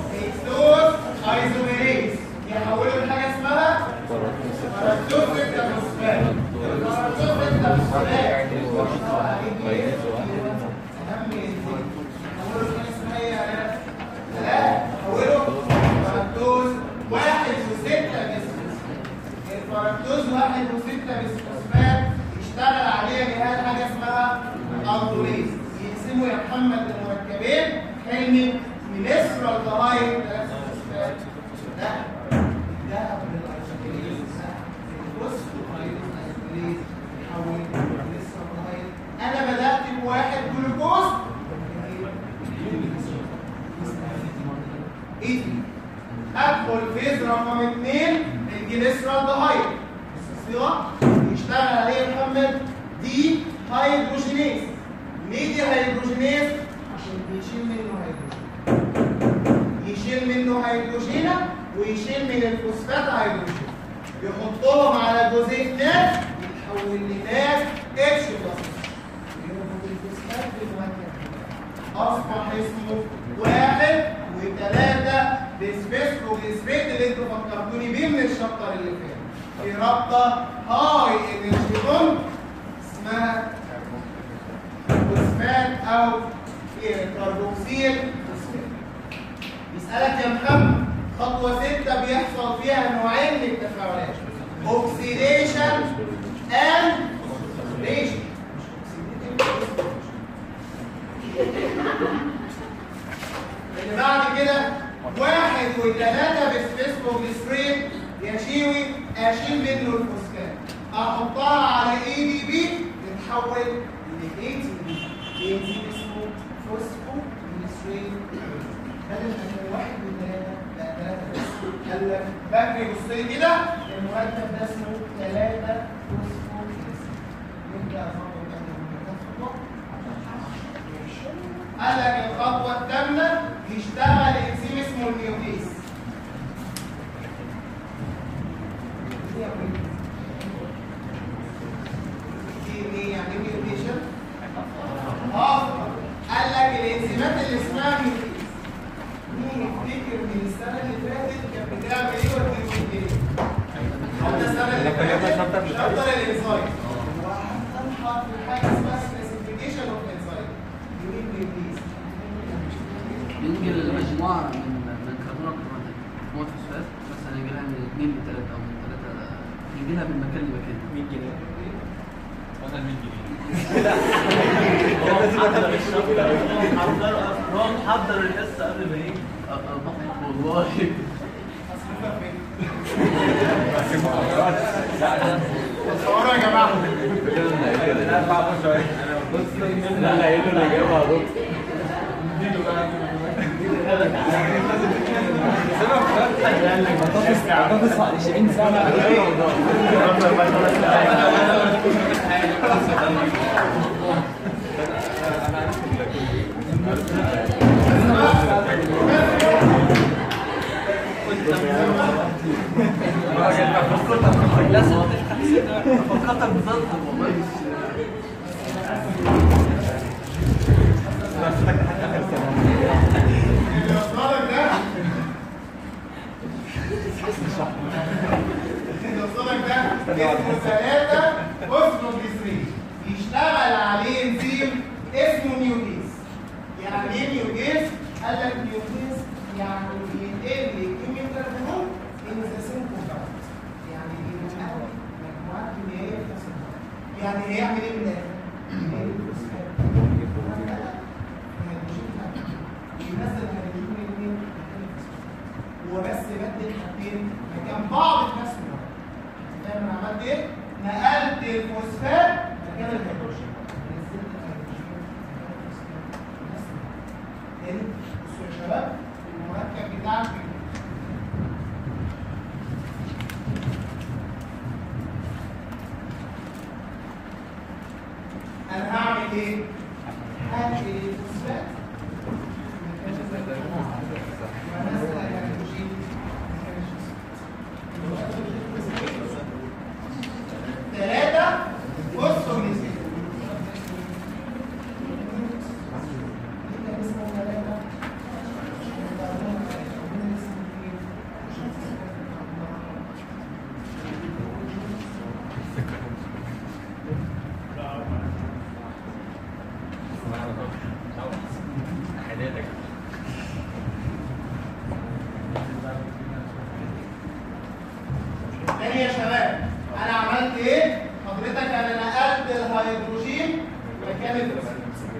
A: فوسفاتوليز يقسموا يا محمد لمركبين كلمه مينسترال دهايد لا ده قبل الايزوكليز الفوسفاتوليز الايزوكليز يحول مينسترال دهايد انا بدات بواحد جلوكوز ايه ادخل فيز رقم اثنين الجليسرال دهايد الصيغه يشتغل عليه يا محمد دي هيدروجينيز ليه دي هيدروجينيز عشان بيشيل منه هيدروجين يشيل منه هيدروجينة ويشيل من الفوسفات هيدروجين يحطهم على جزيء نات يتحول لنات اتش بلس يربط الفوسفات بالمركب اصبح اسمه واحد وثلاثة ديسبيس وجسبيت اللي انتوا فكرتوني بيه من الشابتر اللي فات في رابطة هاي انرجي بوند اسمها فوسفات او كربوكسيل فوسفات يسألك يا محمد خطوة ستة بيحصل فيها نوعين من التفاعلات اوكسيديشن اند اوكسيديشن اللي بعد كده واحد وثلاثة بسفسفوجليسرين يا شيوي اشيل منه الفوسفات احطها على اي دي بي تتحول ل اي تي بي اي تي بي اسمه فوسفوجليسرين بدل ما كان واحد وثلاثة لا ثلاثة بس قال لك بكري بص لي كده المركب ده اسمه ثلاثة فوسفوجليسرين نبدأ نفكر كده قال لك الخطوة الثامنة يشتغل انزيم اسمه النيوكليس دي ايه يعني نيوكليشن؟ اه قال لك الانزيمات اللي اسمها نيوكليس مين يفتكر من السنة اللي فاتت كانت بتعمل ايه ولا ايه؟ حتى السنة اللي
B: لما جبنا
A: فاتت
B: شابتر بتاع-
A: شابتر الانزايم وهنحط حاجة اسمها سبيسيفيكيشن اوف انزايم يمين نيوكليس
D: بينقل المجموعة من من كربونات مجموعة فوسفات مثلا ينقلها من اثنين لثلاثة أو من ثلاثة ينقلها من مكان لمكان
B: 100 جنيه مثلا 100 جنيه
E: هو محضر الحصه قبل ما يجي
D: أ- أ- والله
A: أصرفها فين؟ تصوروا يا جماعة
B: لا لا يقول له الاجابه يا دكتور
C: بطاطس بعد 20 سنة
D: لازم تفتح سنة فكرتك بتنطق والله مش
A: اللي وصلك ده اللي وصلك ده اسمه ثلاثة فوسفوجليسرين يشتغل عليه انزيم اسمه نيوكليس يعني ايه نيوكليس؟ قال لك نيوكليس يعني بينقل لي كيميكال هرمون ان ذا سيم كومباوند يعني بينقل مجموعات كيميائيه في نفس الوقت يعني هيعمل ايه من الاخر؟ هيعمل فوسفات. ينزل هيدروجين الاثنين هو بس بدل حاجتين مكان بعض في نفس الوقت زي ما انا عملت ايه؟ نقلت الفوسفات مكان الهيدروجين نزلت الهيدروجين مكان الفوسفات في نفس الوقت تاني بصوا يا شباب المركب بتاعك انا هعمل ايه؟ هنقل الفوسفات ثلاثة فوسفوجليسين
B: حدادك
A: تاني يا شباب انا عملت ايه؟ حضرتك انا نقلت الهيدروجين مكان الفوسفات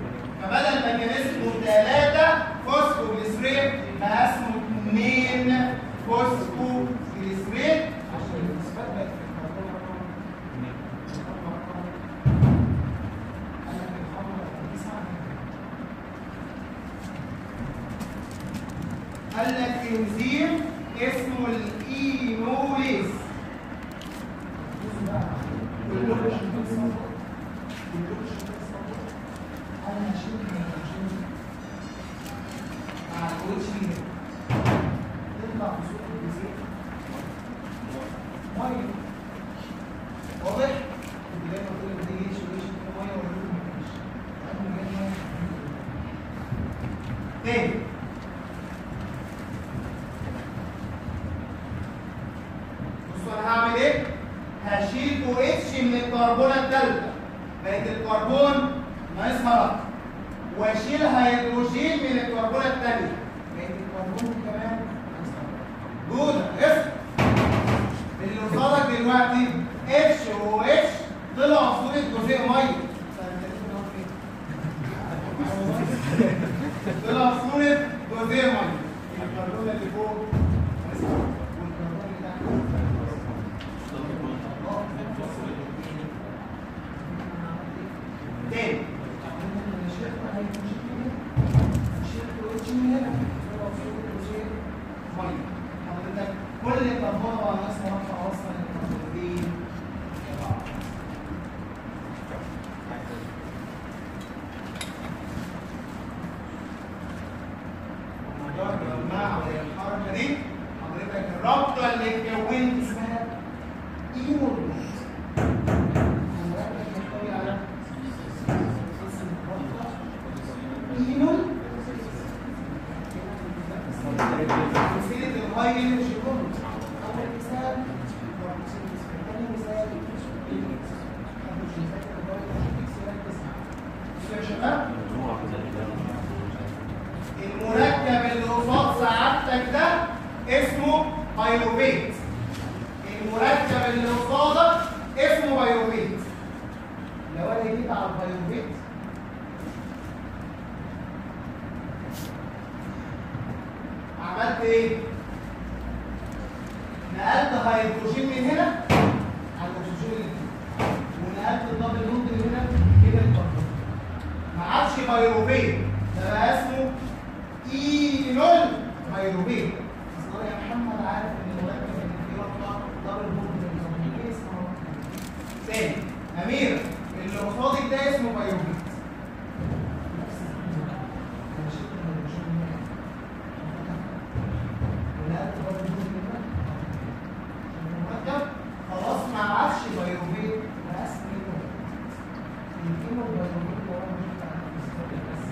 A: قال لك انزيم اسمه الاينوليز انا هشيل مع الكوتش تطلع في صوت الجزيره ميه واضح؟ البداية ما تقول لي ايش وايش ميه ولا مفيش أهم حاجة مية. تاني بصوا انا هعمل ايه؟ هشيل او اتش من الكربونه الثالثه بقت الكربون ناقصها رقم واشيل هيدروجين من الكربونه الثانيه بقت الكربون كمان ناقصها رقم جوده اسم اللي قصادك دلوقتي اتش و اتش طلعوا صوره جزيء ميه طلع صوره جزيء ميه الكربون اللي فوق والكربون اللي تحت تاني حضرتك كل كربون وناقص مرفع وصل للكربونين لبعض موضوع الجماعة والحركة دي حضرتك الرابطة اللي اتكونت اسمها ايمون يحتوي على اسم الرابطة ايمون وسيلة الهاي شيكون أول مثال ثاني مثال بصوا يا شباب المركب اللي قصاد سعادتك ده اسمه بايروفيت المركب اللي قصادك اسمه بايروفيت لو انا جيت على البايروفيت عملت ايه؟ نقلت هيدروجين من هنا على الاكسجين اللي هنا ونقلت الدبل بوند اللي هنا كده الكربون ما عادش بايروفيت ده بقى اسمه اينول بايروفيت اصل يا محمد عارف ان المركب اللي فيه رابطه دبل بوند ايه اسمه تاني اميره اللي قصادك ده اسمه بايروفيت نفس الفكرة. أنا شلت الهيدروجين من هنا. ونقلت دبل بوند من هنا. المركب خلاص ما عادش بايروفيت بقى اسمه اينول الكيمو بايروفيت ده هو مش بتاع الفوسفات بس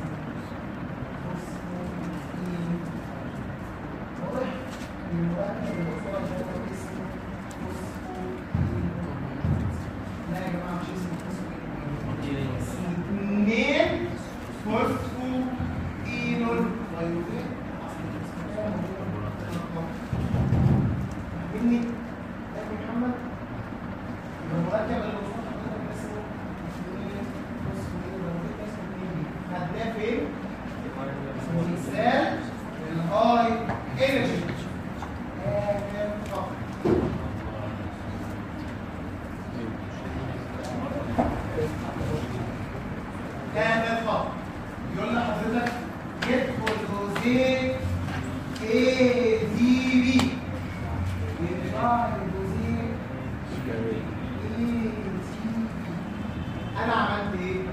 A: فوسفوئيل. واضح؟ المركب اللي قصاد ده هو اسمه فوسفوئيل. لا يا جماعه مش اسمه فوسفوئيل اسمه اثنين فوسفوئينول بايروفيت فاهمني؟ ده يا محمد المركب اللي قصاد حضرتك اسمه اثنين فوسفوئيل بايروفيت اسمه اثنين بي خدناه فين؟ مثال الهاي انرجي اخر خط اخر خط يقول لحضرتك يدخل جزيء اي دي بي يطلع الجزيء اي دي بي انا عملت ايه؟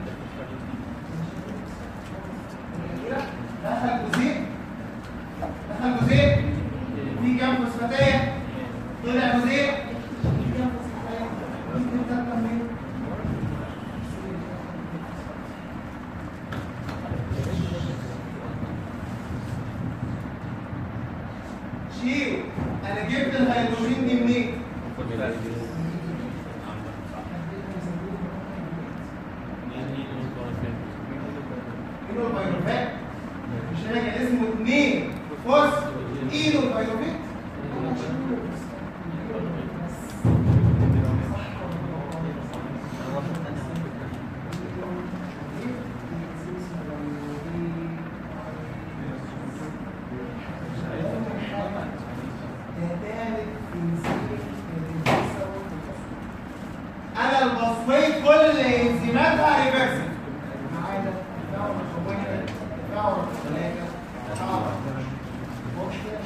A: دخل جزيء دخل جزيء في كام فوسفاتية طلع جزيء في كام فوسفاتية ممكن تبقى منين؟ شيل انا جبت الهيدروجين دي منين؟ اينو البيروفات مش انا كان اسمه اثنين فوس اينو البيروفات انا البصمية كل انزيماتها ريفرسل معايا ده تفاعل مكونة تفاعل ثلاثة تفاعل واحدة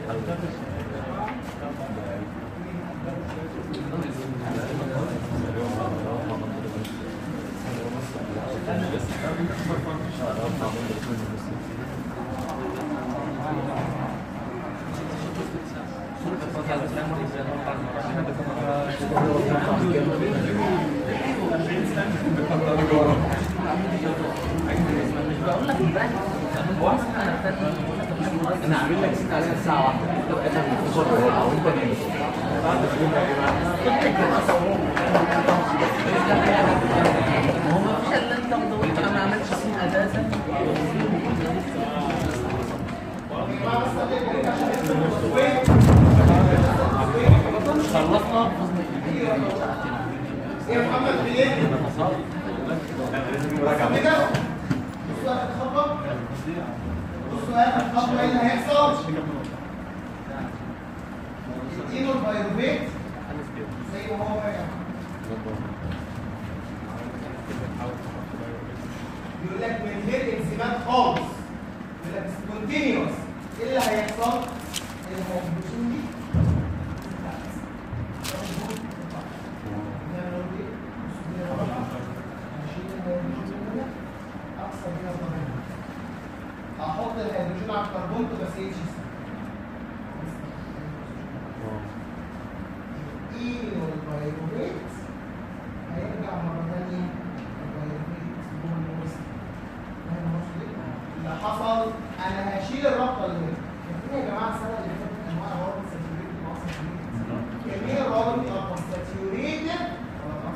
C: انا عامل لك ست عليها الساعه واحدة لو انا من الصبح او انت نايم
D: هو ما فيش الا انت وضويت انا ما عملتش سين اساسا خلصنا
A: ايه يا محمد في ايه؟ كده بصوا اخر خطوه بصوا اخر خطوه ايه اللي هيحصل؟ اديله الفيروبيت زي ما هو راجع بيقول لك من غير انسماد خالص بيقول لك سبونتينيوس ايه اللي هيحصل؟ الهيدروجين دي احط الهيدروجين على الكربون تبقى سي اتش اينو الفيروبيت هيرجع مره ثانيه الفيروبيت هو الموسم فاهم قصدي إيه؟ اللي حصل انا هشيل الرابطه اللي هنا فاكرين يا جماعه السنه اللي فاتت انواع روابط ساتيوريتد مع ساتيوريتد كان ايه الروابط يبقى ساتيوريتد ولا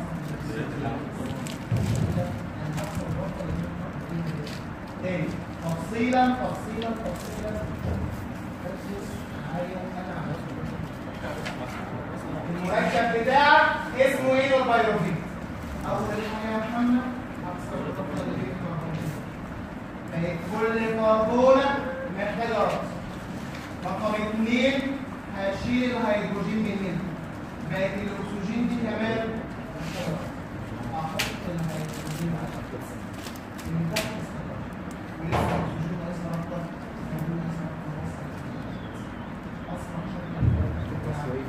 A: تاني تفصيلا تفصيلا تفصيلا ركز معايا انا عملت المركب بتاعك اسمه ايه البيروفيت اول حاجه يا محمد هكسر الرقم اللي فيه بقت كل كربونه محتاجه رقم رقم اثنين هشيل الهيدروجين من هنا بقت الاكسجين دي كمان محتاجه رقم احط الهيدروجين على الشخص من تحت استقر ولسه الاكسجين ناقص رقم الهيدروجين ناقص رقم اصلا شكل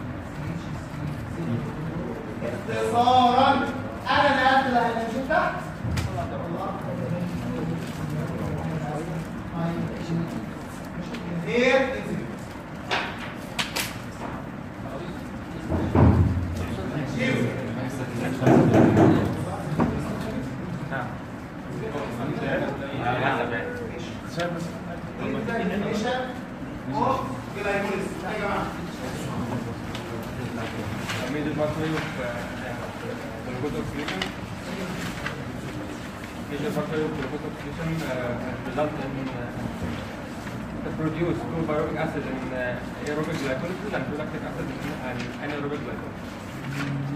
A: اختصارا انا نقلت الهيدروجين تحت غير
B: Major pathway of uh, glucose oxidation. Major pathway of glucose oxidation uh, result in uh, produce two pyruvic acid in uh, aerobic glycolysis and two lactic acid in an anaerobic glycolysis.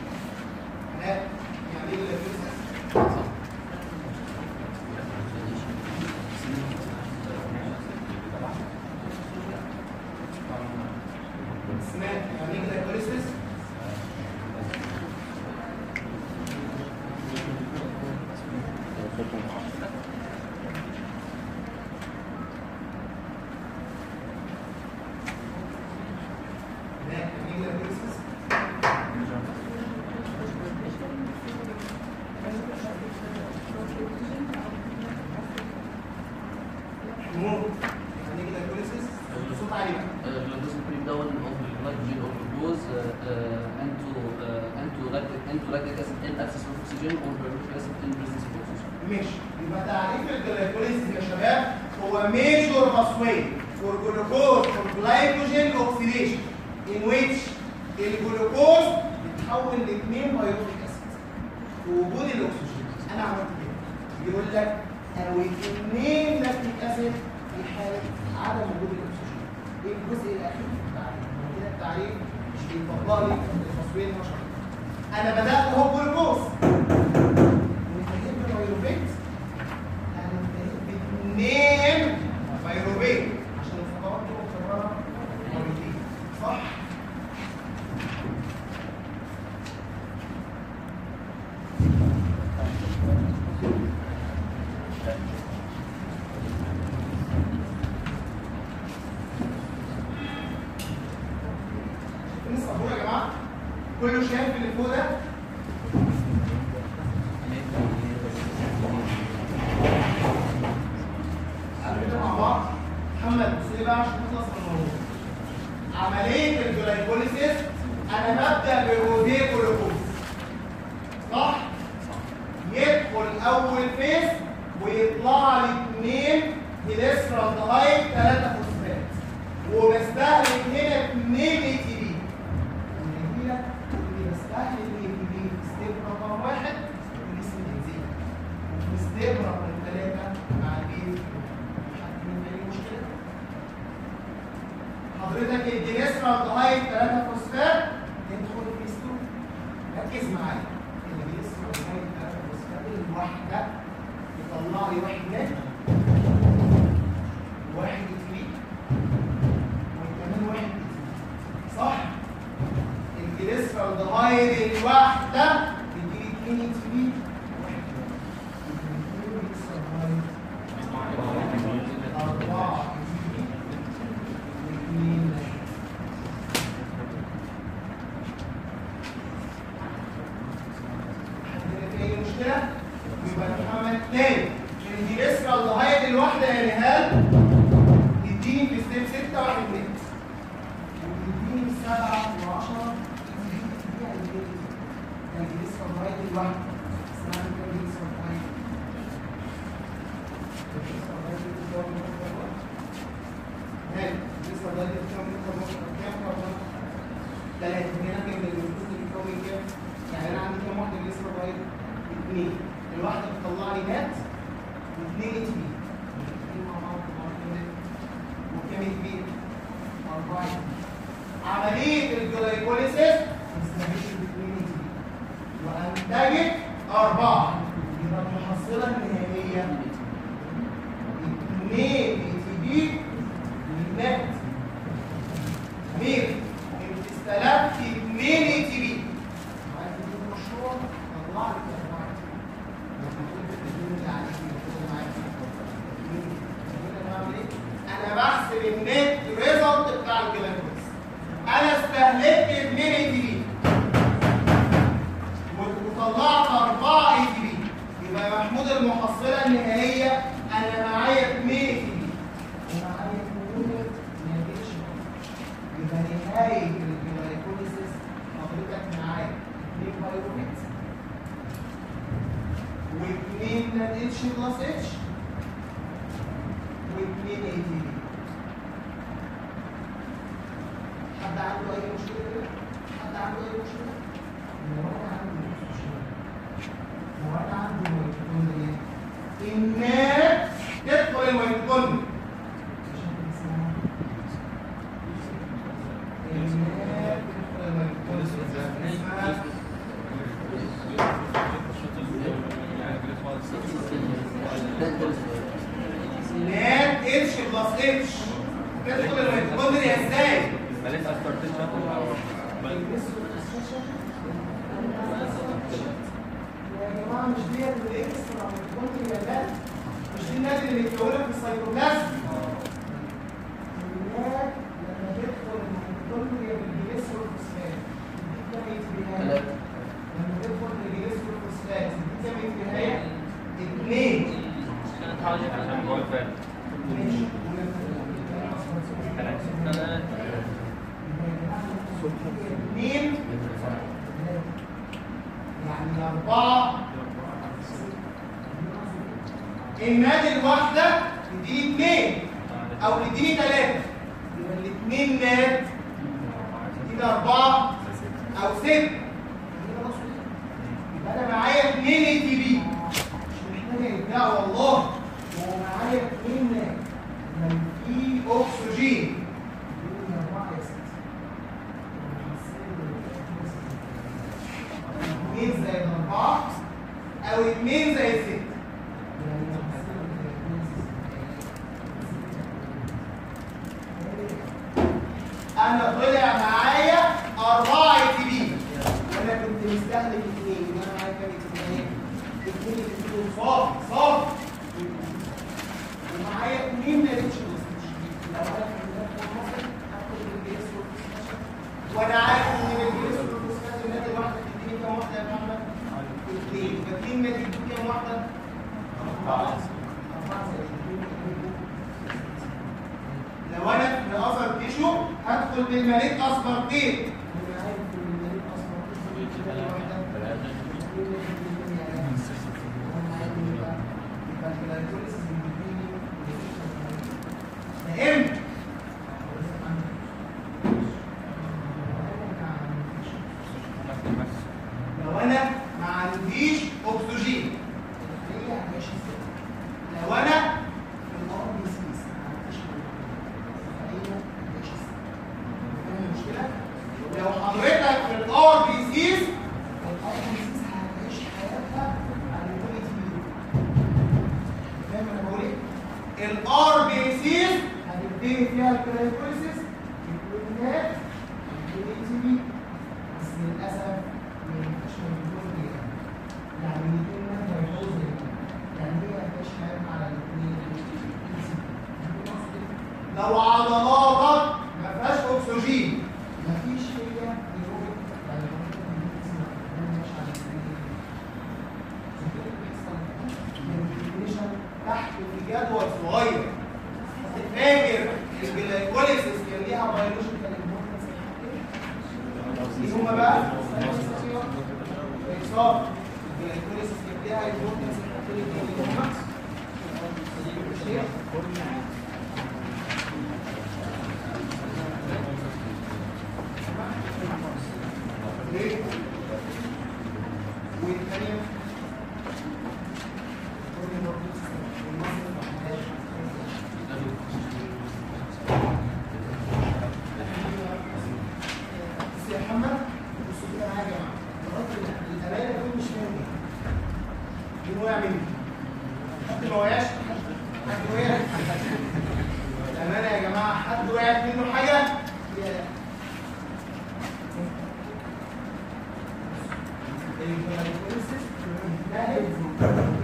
A: يعني ايه سمعت يعني ايه glycolysis؟ يعني ايه glycolysis؟ نور يعني ايه glycolysis؟ صوت عالي بقى.
D: glucose break down of glycogen or glucose uh, uh, into uh, into lactic into lactic acid in absence of oxygen or pyruvic acid in presence of oxygen.
A: ماشي يبقى تعريف الجلايكوليسيس يا شباب هو ميجور باسواي فور جلوكوز فور جلايكوجين اوكسيديشن ان ويتش الجلوكوز بيتحول لاثنين بايروفيك اسيد في وجود الاكسجين انا عملت كده بيقول لك او اثنين لاكتيك اسيد في حاله عدم وجود الاكسجين ايه الجزء الاخير في التعريف هو كده التعريف مش بيطبق لي التصوير نشر انا بدات اهو جلوكوز وانتهيت بفيروبيت انا انتهيت باثنين فيروبيت عشان الخطوات دي مكرره مرتين صح؟ كله شايف اللي فوق ده قبل كده مع بعض محمد بص لي بقى عشان نخلص من الموضوع عمليه الجلايكوليسيس انا ببدا بالروديكولوكوز صح؟ يدخل اول فيس ويطلع لي اثنين جليسرالدهايد ثلاثه فوسفات وبستهلك هنا اثنين اي تي بي النتيجه اني بستهلك اي تي بي في ستيب رقم واحد والاسم بنزين وفي ستيب رقم ثلاثه مع البيت حد من اي مشكله حضرتك الجليسرالدهايد ثلاثه فوسفات يدخل في ستوب ركز معايا الجليسرالدهايد ثلاثه فوسفات الواحده يطلع لي واحد ناتج واحد يتفيد وكمان واحد يتفيد صح؟ الجليسرالدهايد الواحدة بتجيلي اتنين يتفيد واحد يتفيد أربعة يتفيد واثنين عندنا في أي مشكلة؟ يبقى محمد تاني الجليسرالدهايد الواحدة يا نهال تديني في ستيب 6 واحد نت وتديني في 7 و10 يعني لسه لغايه الواحد اسمها كام لسه لغايه لسه لغايه هاي لسه لغايه كام كام كام ثلاثة هنا كام المفروض بيكون كام؟ يعني أنا عندي كام واحدة لسه لغايه اثنين الواحدة بتطلع لي نت واثنين اتش بي الاثنين مع بعض مع بعض وكام اتش بي؟ أربعة عملية الجلايكوليسيس مستمرش باثنين اتش بي وأنتجت أربعة يبقى المحصلة النهائية اثنين اتش بي نت مير انت استلمت اثنين اتش بي عايز تجيب مشروع طلع لك أربعة انا بحسب النت ريزلت بتاع الجلايكوز انا استهلكت 2 اي دي بي وطلعت 4 اي دي بي يبقى يا محمود المحصله النهائيه انا معايا 2 اي دي بي ومعايا 2 ما يجيش يبقى نهايه الجلايكوليسيس حضرتك معايا 2 بايروميت واثنين اتش بلس اتش واثنين اي تي بي حد عنده اي مشكله كده؟ حد عنده اي مشكله؟ لو انا عندي مشكله لو انا عندي ميتوكوندريا الناس تدخل الميتوكوندريا عشان اسمها الناس تدخل الميتوكوندريا اسمها نات اتش بلس اتش تدخل الميتوكوندريا ازاي؟
B: ما لسه ستارتد شاتل او
A: يا جماعه مش دي الاكسترا ميتوكوندريا ده مش دي النات اللي متكونه في السيتوبلازم النات لما تدخل الميتوكوندريا بالجليسروفوسفات دي كام اتباعات؟
D: ثلاثة
A: لما تدخل بالجليسروفوسفات دي كام اتباعات؟ اثنين
B: عشان جوه الفات
A: ماشي اثنين يعني أربعة النادي الواحدة تديني اثنين أو تديني ثلاثة يبقى الاثنين ناد تديني أربعة أو ستة يبقى أنا معايا اثنين اي تي بي مش محتاج إبداع والله ومعايا اثنين ناد لو في أكسجين يديني أربعة يا ستة اتنين زائد أربعة أو اتنين زائد ستة أنا طلع معايا أربعة اي تي بي وأنا كنت مستهلك اتنين يبقى أنا معايا كام اي تي بي؟ اتنين اي تي بي صافي صافي ومعايا اتنين ما لقيتش لو أنا كنت بدخل مصر هاخد الجليس وانا عارف ان الجليس والفوسفات اللي بدخل بالمريض اسبرتين واللي عارف ان المريض اسبرتين في كده واحده فهمت لو انا ما عنديش اكسجين هي هتعيش ازاي؟ لو انا في الار بي سيز ما عنديش هي هتعيش ازاي؟ فاهم المشكله؟ لو حضرتك في الار بي سيز الار بي سيز هتعيش حياتها على الكواليتي فاهم انا بقول ايه؟ الار بي سيز هتبتدي فيها الكلايكوليسيس الكلوينات الكلوينتي بس للاسف ما ينفعش موجود يعني يعني الاثنين ما هيبوظ يعني هي مفيش حاجه على الاثنين لو عضلاتك ما فيهاش اكسجين مفيش هي ايروبيك يعني مش على الاثنين تحت في جدول صغير فاكر الجلايكوليسيس كان ليها بيولوجيكال امبورتنس ايه هما بقى؟ اكسار الجلايكوليسيس كان ليها امبورتنس ايه هما؟ ليه؟ والثانية بس يا محمد بصوا كده معايا يا جماعه الراجل الامانه دول مش ناوي مين وقع مني؟ حد ما وقعش؟ حد وقع؟ الامانه يا جماعه حد وقعت منه حاجه؟ يا الجلايكوليسيس بتنتهي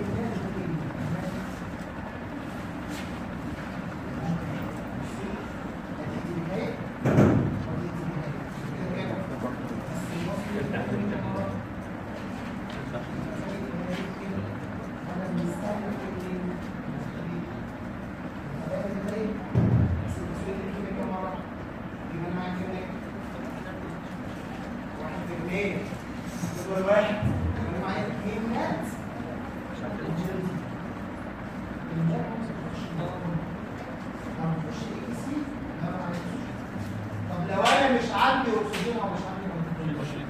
A: واحد انا معايا اثنين ناس طب لو انا مش عندي اكسجين او مش عندي اكسجين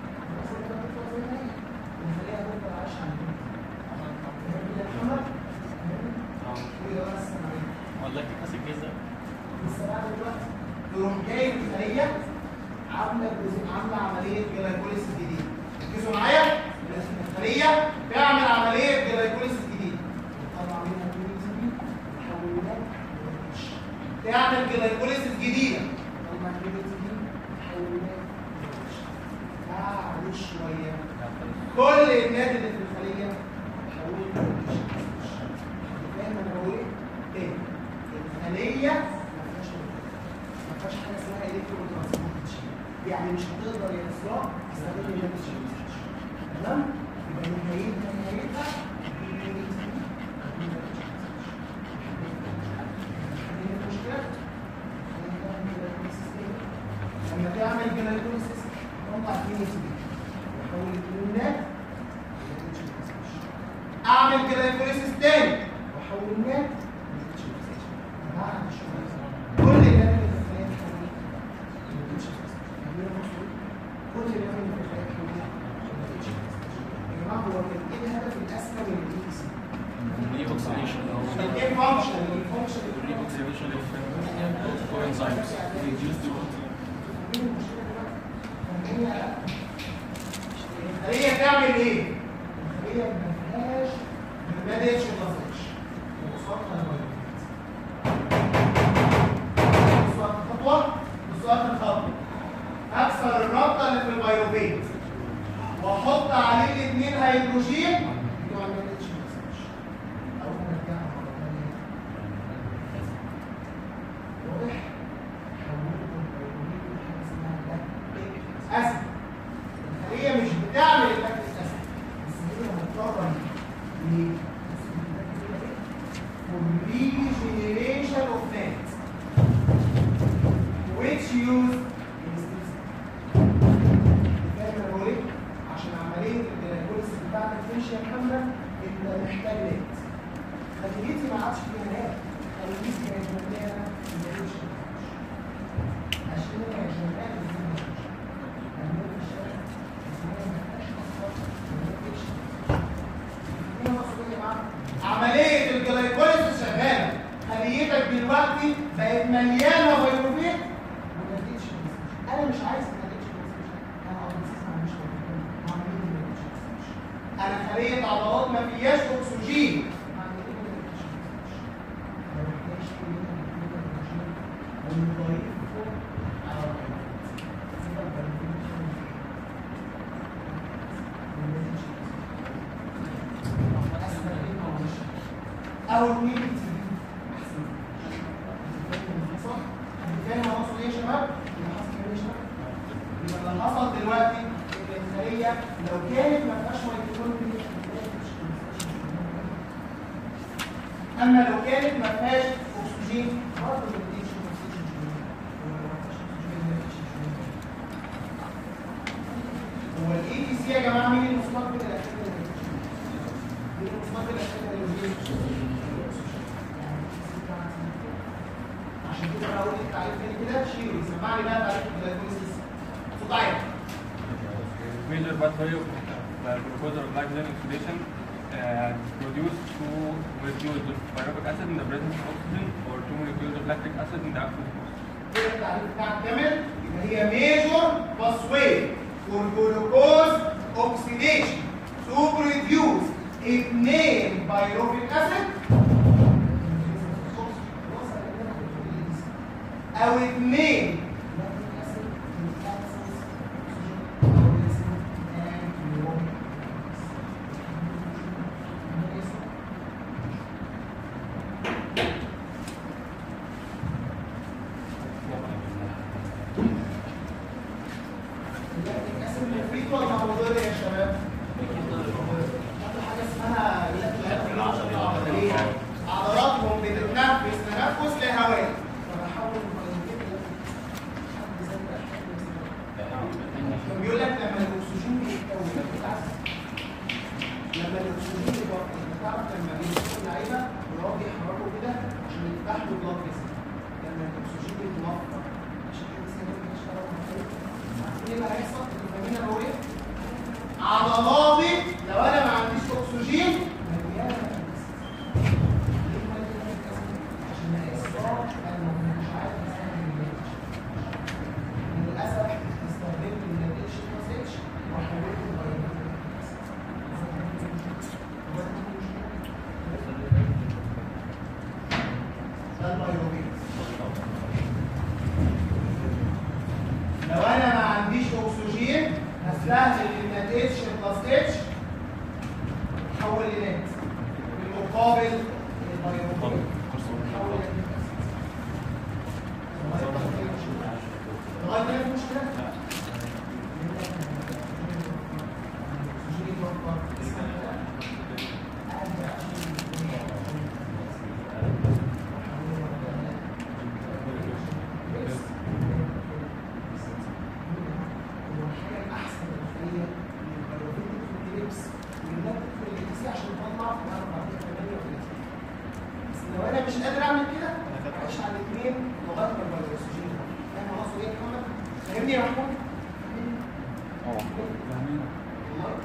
A: ونخليها تفضل عايشه عندنا فاهم كده يا محمد؟ كده بس معايا
E: والله كاس الجزء
A: لسه بعد دلوقتي تروح جاي الخليه عامله جزء عامله عمليه جلايكوليسيس جديد ركزوا معايا لازم الخليه تعمل عمليه جلايكوليسيس جديد طبعا منها كويتي تحولات تعمل جلايكوليسيس جديده طبعا كويتي تحولات بعد شويه كل الناس اللي في الخليه تحولت فاهم انا بقول ايه؟ تاني الخليه ما فيهاش ما فيهاش حاجه اسمها الكترون ترانسبورتيشن يعني مش هتقدر يا اسراء تستخدم الناتج تمام يبقى نهايتها نهايتها المشكله لما تعمل جلايكوليسيس تطلع فيه نتيجه وحول الكلونات اعمل جلايكوليسيس تاني واحول النات بعد شويه كل اللي انا متخيل كل اللي انا متخيل يا جماعه هو كان ايه الهدف الاسمى من الاي سي؟
E: ري اوكسيديشن
A: كان ايه الفانكشن الفانكشن
E: ري اوكسيديشن coenzymes reduce the
A: الخلية تعمل ايه؟ الخلية ما فيهاش ما بدأتش تنضج وصلنا للميكروبات بصوا على الخطوة بصوا على الخطوة أكسر الرابطة اللي في البيروبيت وأحط عليه الاثنين هيدروجين بتوع ما بدأتش تنضج أول ما نرجعها مرة تانية واضح؟ حولت البيروبيت لحاجة اسمها لاكتيك أسيد الخليه مش بتعمل الاكل الاسيد بس هي مضطره ليه؟ دلوقتي بقت مليانه فيروبيت وما اديتش انا مش عايز ما اديتش انا اورجانيزم ما عنديش فيروبيت هعمل ايه ما اديتش انا خليه عضلات ما فيهاش اكسجين هعمل ايه ما اديتش ما محتاجش كلنا نكون اكسجين ونضيفه على الفيروبيت يبقى الفيروبيت ما اديتش اسهل ايه ما هوش او اتنين صح؟ فاهم اقصد ايه يا شباب؟ اللي حصل ايه يا شباب؟ يبقى اللي حصل دلوقتي ان الخليه لو كانت ما فيهاش ميتوكوندريا اما لو كانت ما فيهاش اكسجين برضه ما بتديش اكسجين هو الاي تي سي يا جماعه مين المستقبل الاخير مين المستقبل الاخير اللي عشان كده انا اقول التعريف تاني كده شيرو يسمعني بقى تعريف الجلايكوليسيس صوت عالي
B: major pathway of uh, glucose or glycogen oxidation uh, produced to reduce the pyruvic acid in the presence of oxygen or two molecules of lactic acid in the absence of oxygen.
A: كده التعريف بتاعك كامل يبقى هي ميجور باسواي فور جلوكوز اوكسيديشن تو بروديوس اثنين بايروفيك اسيد او اثنين مفيد ولا مضر يا شباب؟ حتى حاجه اسمها عضلاتهم بتتنفس تنفس لهواء فبحول كان بيقول لك لما الاكسجين بيتكون لما الاكسجين يبقى تعرف لما بيمسكوا اللعيبه ويقعدوا يحركوا كده عشان يفتح له بلاد فيسل لما الاكسجين بيتوفر عشان كده السنه دي بتشتغل مختلف عارفين ايه اللي هيحصل؟ انتوا فاهمين انا بقول ايه؟ عضلاتي لو انا ما عنديش اكسجين مليانه نفس. ليه مليانه نفس؟ عشان الاصرار انا مش عارف استخدم الاتش للاسف استخدمت الاتش بلس اتش وحولته لبيانات ده البيروبيت لو انا ما عنديش اكسجين هستهلك النات اتش بلس اتش تحول لنات بالمقابل البيروبيت تحول لنات لغايه كده في مشكله الأكسجين يتوفر. لو انا مش قادر اعمل كده هعيش على الاثنين لغايه ما يبقى الاكسجين فاهم انا اقصد ايه يا محمد؟ فاهمني يا محمود؟ والله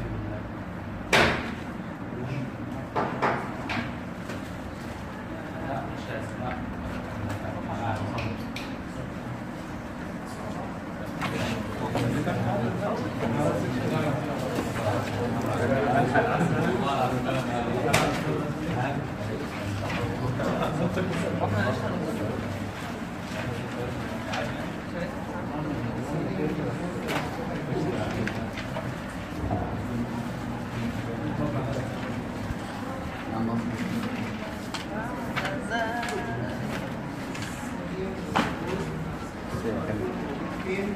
A: فين؟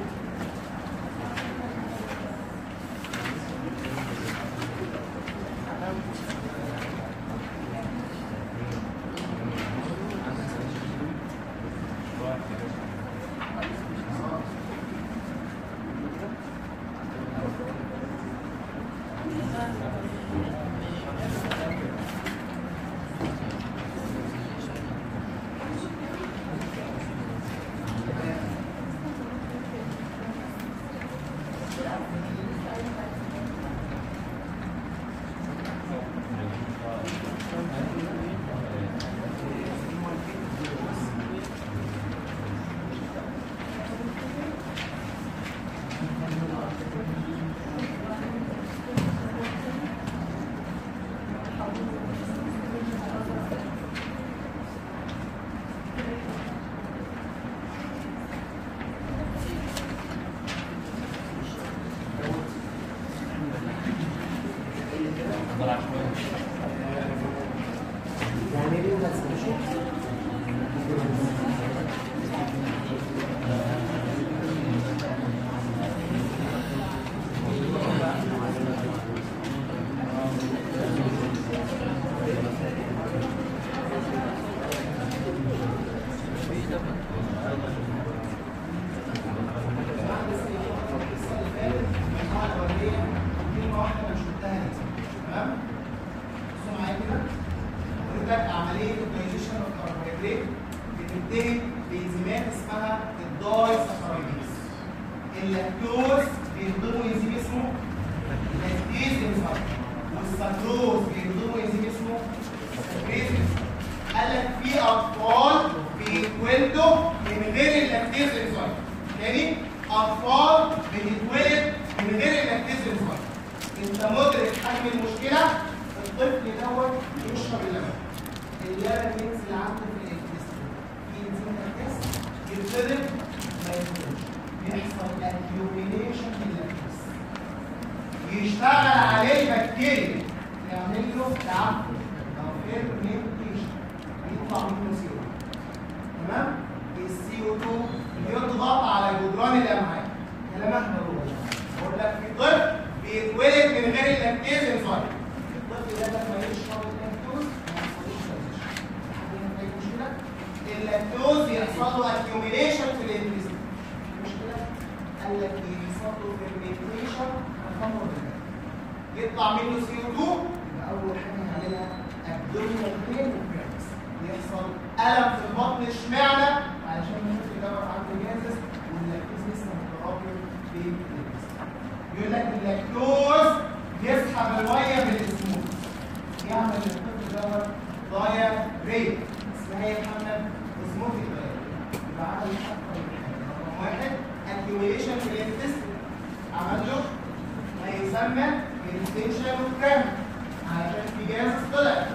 A: ليه؟ بتنتهي بانزيمات اسمها الداي سكرايديز اللاكتوز بيهضموا انزيم اسمه لاكتيز انزيم والسكروز بيهضموا انزيم اسمه سكريز قال لك في اطفال بيتولدوا من غير اللاكتيز انزيم تاني اطفال بتتولد من غير اللاكتيز انزيم انت مدرك حجم المشكله الطفل دوت يشرب اللبن اللبن ينزل عنده في الانتستين في انزيم لاكتيز يتضرب ما يخرجش يحصل اكيوميليشن في اللاكتيز يشتغل عليه بكتيريا يعمل له تعفن او فيرمنتيشن يطلع منه سي او تمام السي او 2 يضغط على جدران الامعاء كلام احنا بقول لك في طفل بيتولد من غير اللاكتيز انزيم الطفل ده لما يشرب اللاكتوز ما يحصلوش ترانزيشن حد هنا في مشكله اللاكتوز يحصل له اكيوميليشن في الانتستين مشكله قال لك يحصل له فيرمنتيشن الخمر يطلع منه سي او 2 يبقى اول حاجه نعملها ابدومينال بين وكرامس يحصل الم في البطن اشمعنى علشان الطفل دوت عنده جازس واللاكتوز لسه متراكم في الانتستين يقول لك اللاكتوز يسحب الميه بالاسموث يعمل للطفل دوت ضايع ريت اسمها ايه يا محمد؟ اسموث يبقى عمل حتى رقم واحد اكيوميليشن في الانتستين عمل له ما يسمى الانتنشن والكرام علشان في جاز طلع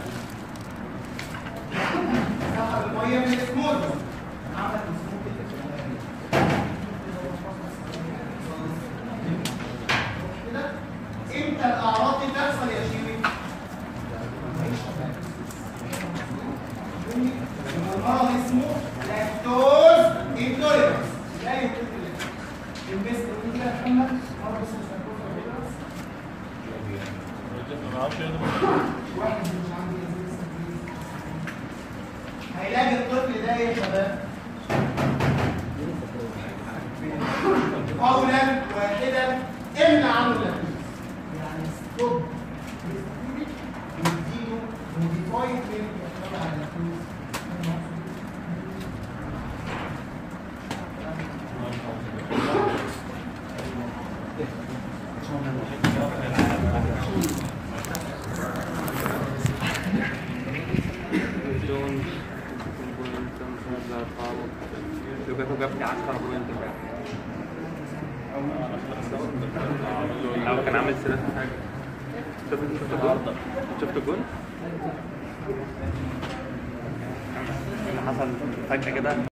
A: سحب الميه من الاسموث عمل اسموث كده امتى الاعراض دي تحصل يا شيري؟ المرض اسمه لاكتوز انتوليرنس لا يمكن البست كده يا محمد مرض اسمه لاكتوز انتوليرنس
E: ما اعرفش ايه ده
A: واحد مش عنده إنزيم هيلاقي الطفل ده يا شباب قولا واحدا امنع عنه اللاكتوز يعني ستوب نديله موديفايد ميلك يحتوي على اللاكتوز
B: Jones, Lo que juega في 10 بوينت لو كان عامل ثلاث حاجة شفت شفت الجون؟ شفت الجون؟ اللي حصل فجأة كده